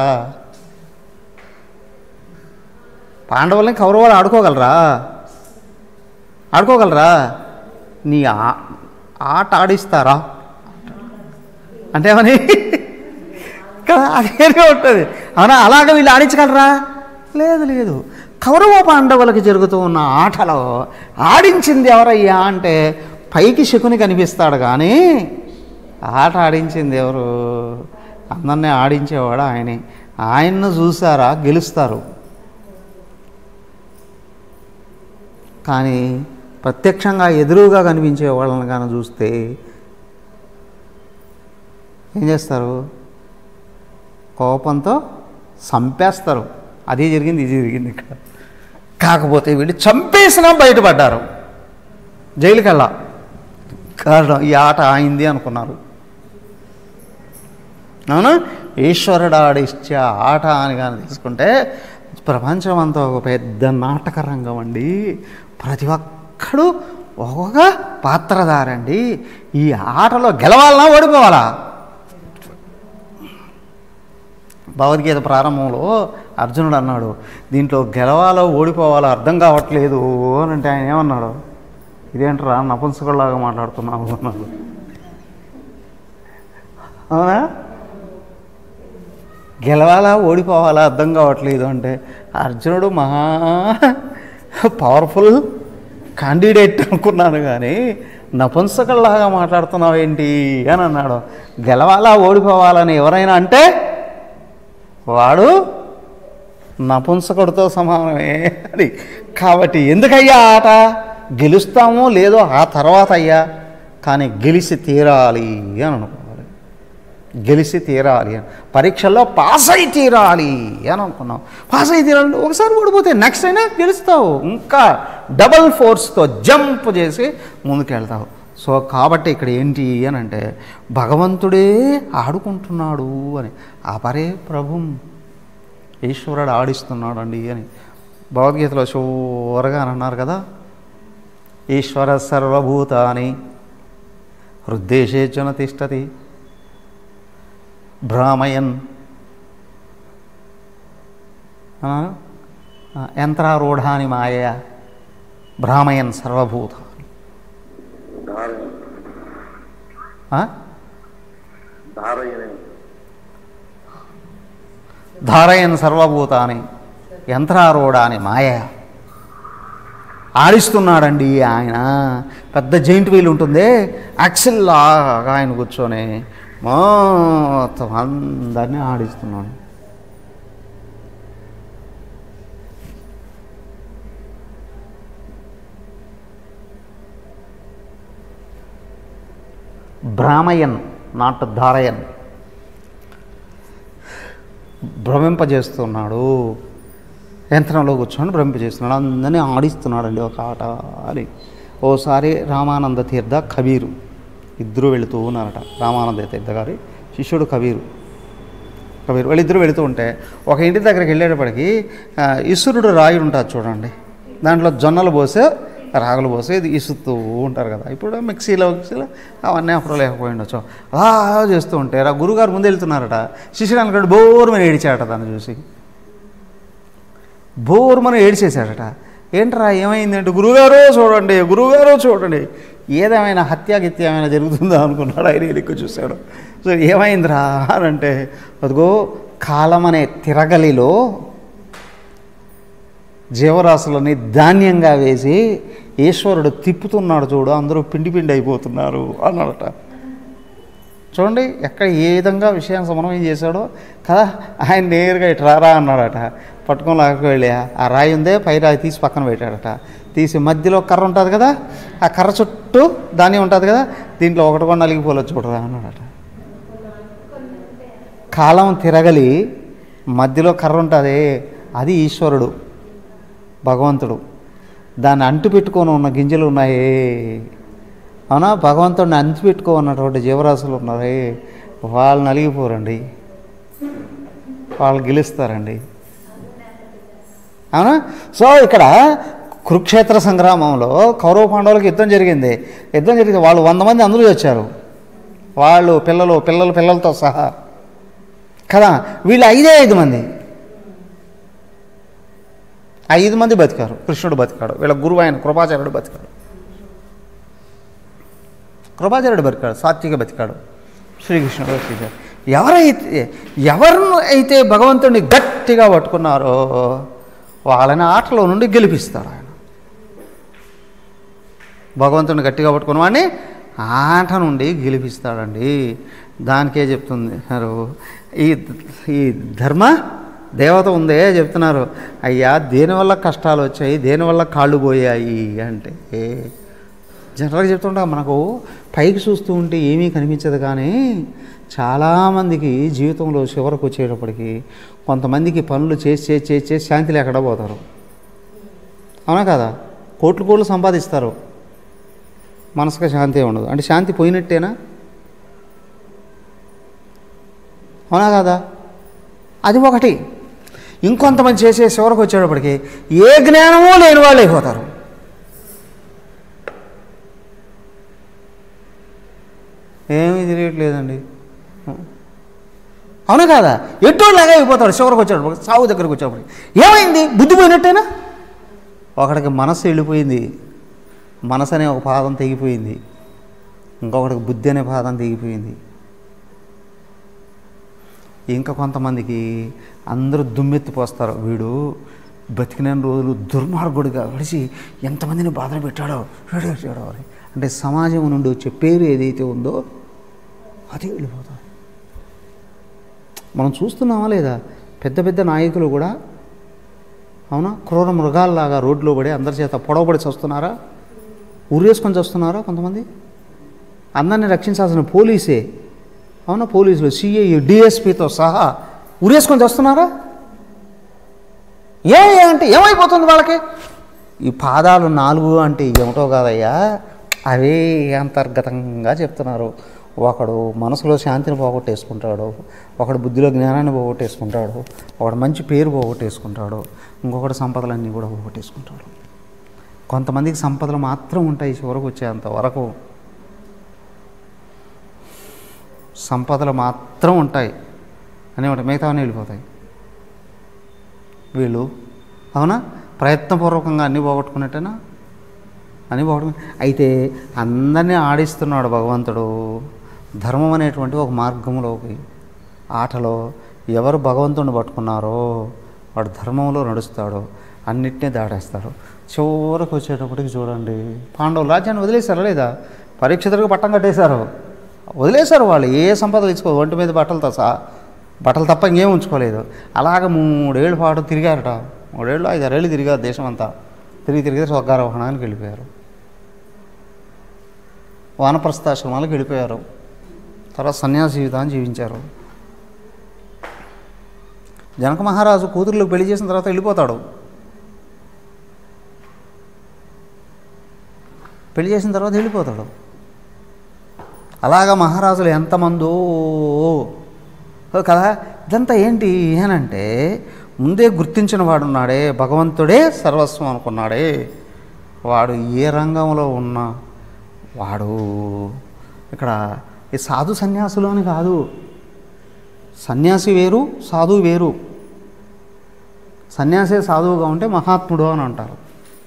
పాండవుల్ని కౌరవులు ఆడుకోగలరా ఆడుకోగలరా నీ ఆ- ఆట ఆడిస్తారా అంటే ఏమని కదా అదేనే ఉంటుంది అవునా అలాగ వీళ్ళు ఆడించగలరా లేదు లేదు కౌరవ పాండవులకి జరుగుతూ ఉన్న ఆటలో ఆడించింది ఎవరయ్యా అంటే పైకి శకుని కనిపిస్తాడు కానీ ఆట ఆడించింది ఎవరు అందరినీ ఆడించేవాడు ఆయనే ఆయన్ను చూసారా గెలుస్తారు కానీ ప్రత్యక్షంగా ఎదురుగా కనిపించే వాళ్ళని కానీ చూస్తే ఏం చేస్తారు కోపంతో చంపేస్తారు అదే జరిగింది ఇది జరిగింది ఇక్కడ కాకపోతే వీళ్ళు చంపేసినా బయటపడ్డారు జైలుకి వెళ్ళా కారణం ఈ ఆట ఆయింది అనుకున్నారు అవునా ఈశ్వరుడు ఆడిచ్చే ఆట అని కానీ తీసుకుంటే ప్రపంచం అంతా ఒక పెద్ద నాటక రంగం అండి ప్రతి ఒక్కడు ఒక్కొక్క పాత్రధారండి ఈ ఆటలో గెలవాలన్నా ఓడిపోవాలా భగవద్గీత ప్రారంభంలో అర్జునుడు అన్నాడు దీంట్లో గెలవాలో ఓడిపోవాలో అర్థం కావట్లేదు అని అంటే ఆయన ఏమన్నాడు ఇదేంట్రా నపుంసకుల్లాగా మాట్లాడుతున్నావు అన్నాడు అవునా గెలవాలా ఓడిపోవాలా అర్థం కావట్లేదు అంటే అర్జునుడు మహా పవర్ఫుల్ క్యాండిడేట్ అనుకున్నాను కానీ నపుంసకుల్లాగా మాట్లాడుతున్నావు ఏంటి అని అన్నాడు గెలవాలా ఓడిపోవాలని ఎవరైనా అంటే వాడు నపుంసకుడితో సమానమే అని కాబట్టి ఎందుకయ్యా ఆట గెలుస్తామో లేదో ఆ తర్వాత అయ్యా కానీ గెలిచి తీరాలి అని అనుకోవాలి గెలిచి తీరాలి అని పరీక్షల్లో పాస్ అయి తీరాలి అని అనుకున్నావు పాస్ అయి తీరాలి ఒకసారి ఓడిపోతే నెక్స్ట్ అయినా గెలుస్తావు ఇంకా డబల్ ఫోర్స్తో జంప్ చేసి ముందుకెళ్తావు సో కాబట్టి ఇక్కడ ఏంటి అని అంటే భగవంతుడే ఆడుకుంటున్నాడు అని అపరే ప్రభుం ఈశ్వరుడు ఆడిస్తున్నాడు అండి అని భగవద్గీతలో షోరగా అని అన్నారు కదా ఈశ్వర సర్వభూతాని హృద్దేశేచన తిష్టతి భ్రామయన్ అన్నారు? ఆ, యంత్రారూఢాని మాయ భ్రామయన్ సర్వభూతాని ధారణ ఆ? ధారయనే ధారయన్ సర్వభూతాని యంత్రారూఢాని మాయ ఆడిస్తున్నాడండి ఆయన పెద్ద జైంట్ వీల్ ఉంటుంది యాక్సిల్ లాగా ఆయన కూర్చొని మొత్తం అందరినీ ఆడిస్తున్నాడు భ్రామయన్ నాట్ ధారయన్ భ్రమింపజేస్తున్నాడు యంత్రంలో కూర్చొని భ్రమింపజేస్తున్నాడు అందరినీ ఆడిస్తున్నాడండి ఒక ఆట అని ఓసారి రామానంద తీర్థ కబీరు ఇద్దరు వెళుతూ ఉన్నారట రామానంద తీర్థ గారి శిష్యుడు కబీరు కబీరు వాళ్ళిద్దరూ వెళుతూ ఉంటే ఒక ఇంటి దగ్గరికి వెళ్ళేటప్పటికి ఆ, ఇసురుడు రాయి ఉంటుంది చూడండి దాంట్లో జొన్నలు పోసే రాగులు పోసే ఇది ఇసురుతూ ఉంటారు కదా ఇప్పుడు మిక్సీలో మిక్సీలో అవన్నీ అప్పుడు లేకపోయి ఉండొచ్చు అలా చేస్తూ ఉంటే రా గురుగారు ముందు వెళ్తున్నారట శిష్యుడు అనుకోండి బోరుమని ఏడిచాడట దాన్ని చూసి బోరుమని ఏడిచేశాడట ఏంట్రా ఏమైందంటే గురుగారు చూడండి గురుగారు చూడండి ఏదేమైనా హత్యాగిత్య ఏమైనా జరుగుతుందా అనుకున్నాడు ఆయన ఎక్కువ చూశాడు సో ఏమైందిరా అని అంటే అదిగో కాలం అనే తిరగలిలో జీవరాశులని ధాన్యంగా వేసి ఈశ్వరుడు తిప్పుతున్నాడు చూడు అందరూ పిండి పిండి అయిపోతున్నారు అన్నాడట చూడండి ఎక్కడ ఏ విధంగా విషయాన్ని సమన్వయం చేశాడో కదా ఆయన నేరుగా ఇటు రారా అన్నాడట పట్టుకొని లాగా వెళ్ళి ఆ రాయి ఉందే పై రాయి తీసి పక్కన పెట్టాడట తీసి మధ్యలో కర్ర ఉంటుంది కదా ఆ కర్ర చుట్టూ ధాన్యం ఉంటుంది కదా దీంట్లో ఒకటి కూడా నలిగిపోలేదు చూడరా అన్నాడట కాలం తిరగలి మధ్యలో కర్ర ఉంటుంది అది ఈశ్వరుడు భగవంతుడు దాన్ని అంటు పెట్టుకొని ఉన్న గింజలు ఉన్నాయే అవునా భగవంతుడిని అంటి పెట్టుకోన్నటువంటి జీవరాశులు ఉన్నారే వాళ్ళు నలిగిపోరండి వాళ్ళు గెలుస్తారండి అవునా సో ఇక్కడ కురుక్షేత్ర సంగ్రామంలో కౌరవ పాండవులకు యుద్ధం జరిగింది యుద్ధం జరిగింది వాళ్ళు వంద మంది అందులో వచ్చారు వాళ్ళు పిల్లలు పిల్లలు పిల్లలతో సహా కదా వీళ్ళు ఐదే ఐదు మంది ఐదు మంది బతికారు కృష్ణుడు బతికాడు వీళ్ళ గురువు ఆయన కృపాచార్యుడు బతికాడు కృపాచార్యుడు బతికాడు సాత్విక బతికాడు శ్రీకృష్ణుడు బతికాడు ఎవరైతే ఎవరు అయితే భగవంతుడిని గట్టిగా పట్టుకున్నారో వాళ్ళని ఆటలో నుండి గెలిపిస్తాడు ఆయన భగవంతుడిని గట్టిగా పట్టుకున్న వాడిని ఆట నుండి గెలిపిస్తాడండి దానికే చెప్తున్నారు ఈ ఈ ధర్మ దేవత ఉందే చెప్తున్నారు అయ్యా దేనివల్ల కష్టాలు వచ్చాయి దేనివల్ల కాళ్ళు పోయాయి అంటే జనరల్గా చెప్తుంటా మనకు పైకి చూస్తూ ఉంటే ఏమీ కనిపించదు కానీ చాలామందికి జీవితంలో చివరకు వచ్చేటప్పటికి కొంతమందికి పనులు చేసి చేసి చేసి చేసి శాంతి లేకుండా పోతారు అవునా కదా కోట్లు కోట్లు సంపాదిస్తారు మనసుకు శాంతి ఉండదు అంటే శాంతి పోయినట్టేనా అవునా కదా అది ఒకటి ఇంకొంతమంది చేసే చివరకు వచ్చేటప్పటికి ఏ జ్ఞానమూ లేని వాళ్ళు అయిపోతారు ఏమీ తెలియట్లేదండి అవునా కాదా ఎట్టోళ్ళలాగా అయిపోతాడు చివరికి వచ్చేటప్పుడు సాగు దగ్గరకు వచ్చేటప్పుడు ఏమైంది బుద్ధి పోయినట్టేనా ఒకడికి మనస్సు వెళ్ళిపోయింది మనసు అనే ఒక పాదం తెగిపోయింది ఇంకొకటికి బుద్ధి అనే పాదం తెగిపోయింది ఇంకా కొంతమందికి అందరూ దుమ్మెత్తిపోస్తారు వీడు బతికిన రోజులు దుర్మార్గుడిగా విడిచి ఎంతమందిని బాధలు పెట్టాడో వీడు పెట్టాడో అని అంటే సమాజం నుండి వచ్చే పేరు ఏదైతే ఉందో అది వెళ్ళిపోతుంది మనం చూస్తున్నామా లేదా పెద్ద పెద్ద నాయకులు కూడా అవునా క్రూర మృగాల్లాగా రోడ్లో పడి అందరి చేత పొడవబడి చస్తున్నారా ఉరేసుకొని చస్తున్నారా కొంతమంది అందరిని రక్షించాల్సిన పోలీసే అవునా పోలీసులు సిఐ డిఎస్పితో సహా ఉరేసుకొని చేస్తున్నారా ఏ ఏ అంటే ఏమైపోతుంది వాళ్ళకి ఈ పాదాలు నాలుగు అంటే ఏమిటో కాదయ్యా అవే అంతర్గతంగా చెప్తున్నారు ఒకడు మనసులో శాంతిని పోగొట్టేసుకుంటాడు ఒకడు బుద్ధిలో జ్ఞానాన్ని పోగొట్టేసుకుంటాడు ఒకడు మంచి పేరు పోగొట్టేసుకుంటాడు ఇంకొకటి సంపదలన్నీ కూడా పోగొట్టేసుకుంటాడు కొంతమందికి సంపదలు మాత్రం ఉంటాయి చివరకు వచ్చేంత వరకు సంపదలు మాత్రం ఉంటాయి అనేమాట మిగతావన్నీ వెళ్ళిపోతాయి వీళ్ళు అవునా ప్రయత్నపూర్వకంగా అన్నీ పోగొట్టుకున్నట్టేనా అన్నీ పోగొట్టుకు అయితే అందరినీ ఆడిస్తున్నాడు భగవంతుడు ధర్మం అనేటువంటి ఒక మార్గంలోకి ఆటలో ఎవరు భగవంతుడిని పట్టుకున్నారో వాడు ధర్మంలో నడుస్తాడు అన్నిటినీ దాటేస్తాడు చివరికి వచ్చేటప్పటికి చూడండి పాండవులు రాజ్యాన్ని వదిలేశారా లేదా పరీక్షితులకు పట్టం కట్టేశారు వదిలేశారు వాళ్ళు ఏ సంపదలు ఇచ్చుకో ఒంటి మీద బట్టలతో సహా బట్టలు తప్ప ఇంకేం ఉంచుకోలేదు అలాగ మూడేళ్ళు పాటు తిరిగారట మూడేళ్ళు ఐదారేళ్ళు తిరిగారు దేశం అంతా తిరిగి తిరిగి స్వర్గారోహణానికి వెళ్ళిపోయారు వానప్రస్థాశ్రమాలకు వెళ్ళిపోయారు తర్వాత సన్యాస జీవితాన్ని జీవించారు జనక మహారాజు కూతుర్లకు పెళ్లి చేసిన తర్వాత వెళ్ళిపోతాడు పెళ్లి చేసిన తర్వాత వెళ్ళిపోతాడు అలాగా మహారాజులు ఎంతమందో కదా ఇదంతా ఏంటి ఏనంటే ముందే గుర్తించిన వాడున్నాడే భగవంతుడే సర్వస్వం అనుకున్నాడే వాడు ఏ రంగంలో ఉన్నా వాడు ఇక్కడ ఈ సాధు సన్యాసులు అని కాదు సన్యాసి వేరు సాధువు వేరు సన్యాసే సాధువుగా ఉంటే మహాత్ముడు అని అంటారు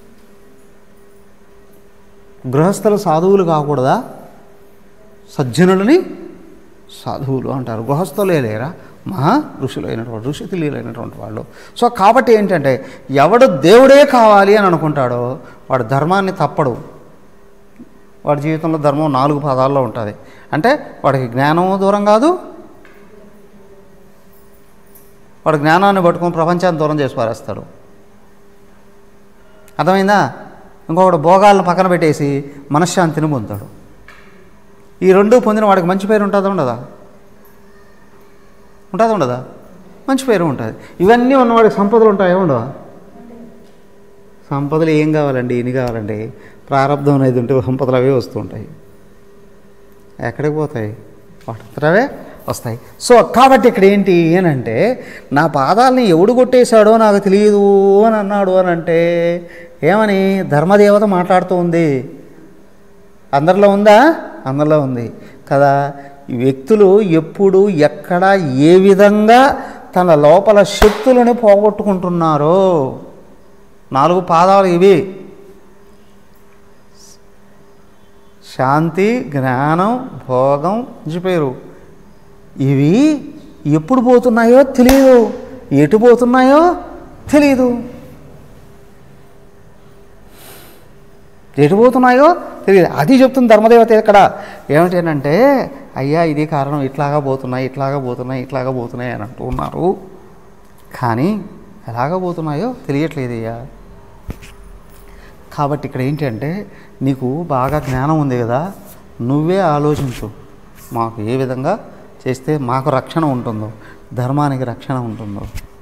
గృహస్థులు సాధువులు కాకూడదా సజ్జనులని సాధువులు అంటారు గృహస్థులే లేరా మహా ఋషులైనటువంటి ఋషి తెలియలైనటువంటి వాళ్ళు సో కాబట్టి ఏంటంటే ఎవడు దేవుడే కావాలి అని అనుకుంటాడో వాడు ధర్మాన్ని తప్పడు వాడి జీవితంలో ధర్మం నాలుగు పదాల్లో ఉంటుంది అంటే వాడికి జ్ఞానము దూరం కాదు వాడు జ్ఞానాన్ని పట్టుకొని ప్రపంచాన్ని దూరం చేసి పారేస్తాడు అర్థమైందా ఇంకొకడు భోగాలను పక్కన పెట్టేసి మనశ్శాంతిని పొందుతాడు ఈ రెండు పొందిన వాడికి మంచి పేరు ఉంటుందా ఉండదా ఉంటుందా ఉండదా మంచి పేరు ఉంటుంది ఇవన్నీ ఉన్నవాడికి సంపదలు ఉంటాయా ఉండవా సంపదలు ఏం కావాలండి ఎన్ని కావాలండి ప్రారంధం అనేది ఉంటే సంపదలు అవే వస్తూ ఉంటాయి ఎక్కడికి పోతాయి వాటంతరవే వస్తాయి సో కాబట్టి ఇక్కడ ఏంటి అనంటే నా పాదాలని ఎవడు కొట్టేశాడో నాకు తెలియదు అని అన్నాడు అని అంటే ఏమని ధర్మదేవత మాట్లాడుతూ ఉంది అందరిలో ఉందా అందరిలో ఉంది కదా ఈ వ్యక్తులు ఎప్పుడు ఎక్కడ ఏ విధంగా తన లోపల శక్తులను పోగొట్టుకుంటున్నారో నాలుగు పాదాలు ఇవి శాంతి జ్ఞానం భోగం పేరు ఇవి ఎప్పుడు పోతున్నాయో తెలియదు ఎటు పోతున్నాయో తెలియదు ఎటు పోతున్నాయో తెలియదు అది చెప్తుంది ధర్మదేవత ఇక్కడ ఏమిటంటే అయ్యా ఇది కారణం ఇట్లాగా పోతున్నాయి ఇట్లాగా పోతున్నాయి ఇట్లాగా పోతున్నాయి అని అంటూ ఉన్నారు కానీ ఎలాగ పోతున్నాయో తెలియట్లేదు అయ్యా కాబట్టి ఇక్కడ ఏంటంటే నీకు బాగా జ్ఞానం ఉంది కదా నువ్వే ఆలోచించు మాకు ఏ విధంగా చేస్తే మాకు రక్షణ ఉంటుందో ధర్మానికి రక్షణ ఉంటుందో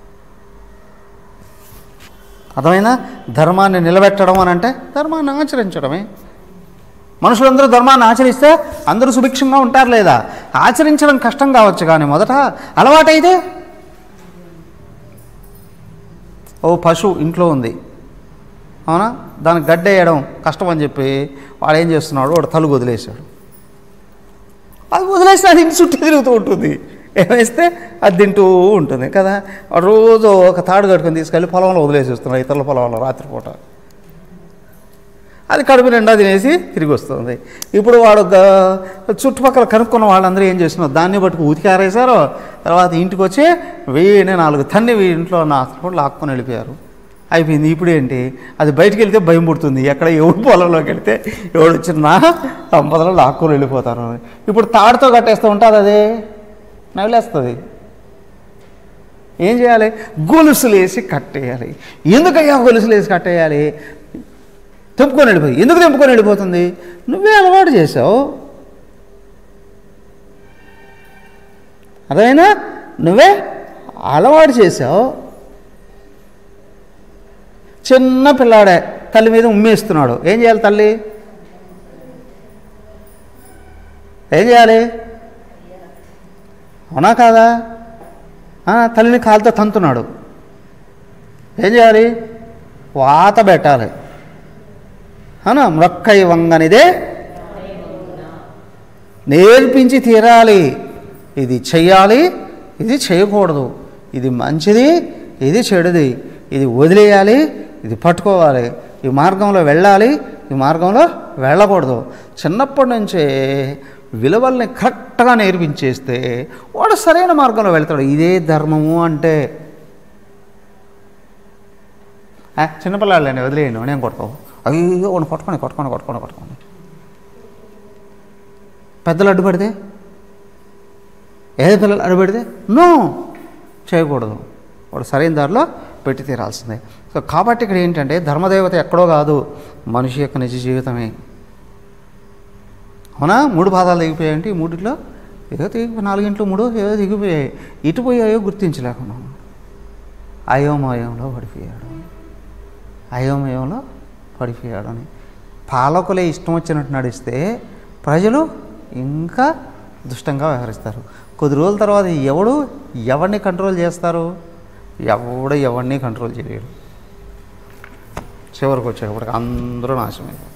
అర్థమైనా ధర్మాన్ని నిలబెట్టడం అని అంటే ధర్మాన్ని ఆచరించడమే మనుషులందరూ ధర్మాన్ని ఆచరిస్తే అందరూ సుభిక్షంగా ఉంటారు లేదా ఆచరించడం కష్టం కావచ్చు కానీ మొదట అలవాటైతే ఓ పశువు ఇంట్లో ఉంది అవునా దానికి గడ్డ వేయడం కష్టం అని చెప్పి వాడు ఏం చేస్తున్నాడు వాడు తలుగు వదిలేశాడు అది వదిలేస్తే అది ఇంటి చుట్టూ తిరుగుతూ ఉంటుంది ఏమేస్తే అది తింటూ ఉంటుంది కదా వాడు రోజు ఒక తాడు కట్టుకొని తీసుకెళ్ళి పొలంలో వదిలేసేస్తున్నాడు ఇతరుల పొలంలో రాత్రిపూట అది కడుపు నిండా తినేసి తిరిగి వస్తుంది ఇప్పుడు వాడు గ- చుట్టుపక్కల కనుక్కున్న వాళ్ళందరూ ఏం చేస్తున్నారు దాన్ని బట్టుకు ఉతికారేశారు తర్వాత ఇంటికి వచ్చి వెయ్యి నాలుగు తన్ని వీడి ఇంట్లో నా కూడా లాక్కొని వెళ్ళిపోయారు అయిపోయింది ఇప్పుడు ఏంటి అది బయటికి వెళ్తే భయం పుడుతుంది ఎక్కడ ఎవడు పొలంలోకి వెళ్తే ఎవడు వచ్చిన సంపదలో లాక్కొని వెళ్ళిపోతారు ఇప్పుడు తాడుతో కట్టేస్తూ ఉంటుంది అదే నవ్వులేస్తుంది ఏం చేయాలి గొలుసులు వేసి కట్టేయాలి ఎందుకయ్యా గొలుసులు వేసి కట్టేయాలి తెంపుకొని వెళ్ళిపోయి ఎందుకు తెంపుకొని వెళ్ళిపోతుంది నువ్వే అలవాటు చేసావు అదైనా నువ్వే అలవాటు చేసావు చిన్న పిల్లాడే తల్లి మీద ఉమ్మేస్తున్నాడు ఏం చేయాలి తల్లి ఏం చేయాలి అవునా కాదా ఆ, తల్లిని కాలుతో తంతున్నాడు ఏం చేయాలి వాత పెట్టాలి అవునా మ్రొక్కై వంగనిదే నేర్పించి తీరాలి ఇది చెయ్యాలి ఇది చేయకూడదు ఇది మంచిది ఇది చెడుది ఇది వదిలేయాలి ఇది పట్టుకోవాలి ఈ మార్గంలో వెళ్ళాలి ఈ మార్గంలో వెళ్ళకూడదు చిన్నప్పటి నుంచే విలువల్ని కరెక్ట్గా నేర్పించేస్తే వాడు సరైన మార్గంలో వెళ్తాడు ఇదే ధర్మము అంటే ఆ, చిన్నపిల్లాళ్ళని వదిలేయండి నేను కొట్టుకో అయ్యో వాడిని కొట్టుకొని కొట్టుకొని కొట్టుకొని కొట్టుకొని పెద్దలు అడ్డుపడితే ఏదో పిల్లలు అడ్డుపడితే నో చేయకూడదు వాడు సరైన దారిలో పెట్టి తీరాల్సిందే సో కాబట్టి ఇక్కడ ఏంటంటే ధర్మదేవత ఎక్కడో కాదు మనిషి యొక్క నిజ జీవితమే అవునా మూడు పాదాలు దిగిపోయాయంటే ఈ మూడిట్లో ఏదో దిగి నాలుగింట్లో మూడు ఏదో దిగిపోయాయి ఇటు పోయాయో గుర్తించలేకున్నాం అయోమయంలో పడిపోయాడు అయోమయంలో పడిపోయాడు అని పాలకులే ఇష్టం వచ్చినట్టు నడిస్తే ప్రజలు ఇంకా దుష్టంగా వ్యవహరిస్తారు కొద్ది రోజుల తర్వాత ఎవడు ఎవరిని కంట్రోల్ చేస్తారు ఎవడు ఎవరిని కంట్రోల్ చేయలేడు చివరికి వచ్చేటప్పటికి అందరూ నాశనమైపోతారు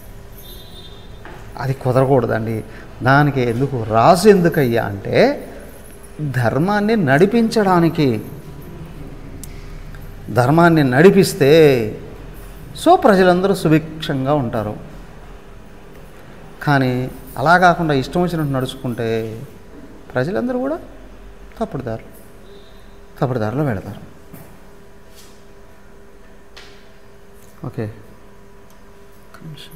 అది కుదరకూడదండి దానికి ఎందుకు రాసు ఎందుకయ్యా అంటే ధర్మాన్ని నడిపించడానికి ధర్మాన్ని నడిపిస్తే సో ప్రజలందరూ సుభిక్షంగా ఉంటారు కానీ అలా కాకుండా ఇష్టం వచ్చినట్టు నడుచుకుంటే ప్రజలందరూ కూడా తప్పుడు దారి తప్పుడు దారిలో వెళతారు ఓకే ఒక్క నిమిషం.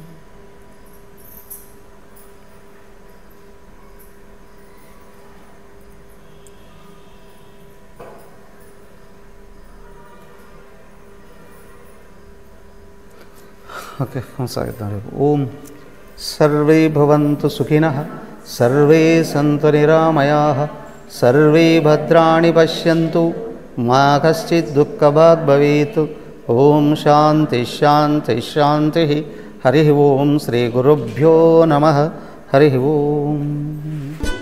ఓకే కొనసాగిద్దాం రేపు ఓం సర్వే భవంతు సుఖినః సర్వే సంతు నిరామయాః సర్వే భద్రాణి పశ్యంతు మా కశ్చిత్ దుఃఖభాగ్ భవేత్ ఓం శాంతి శాంతి శాంతి హరి ఓం శ్రీ గురుభ్యో నమ హరి ఓం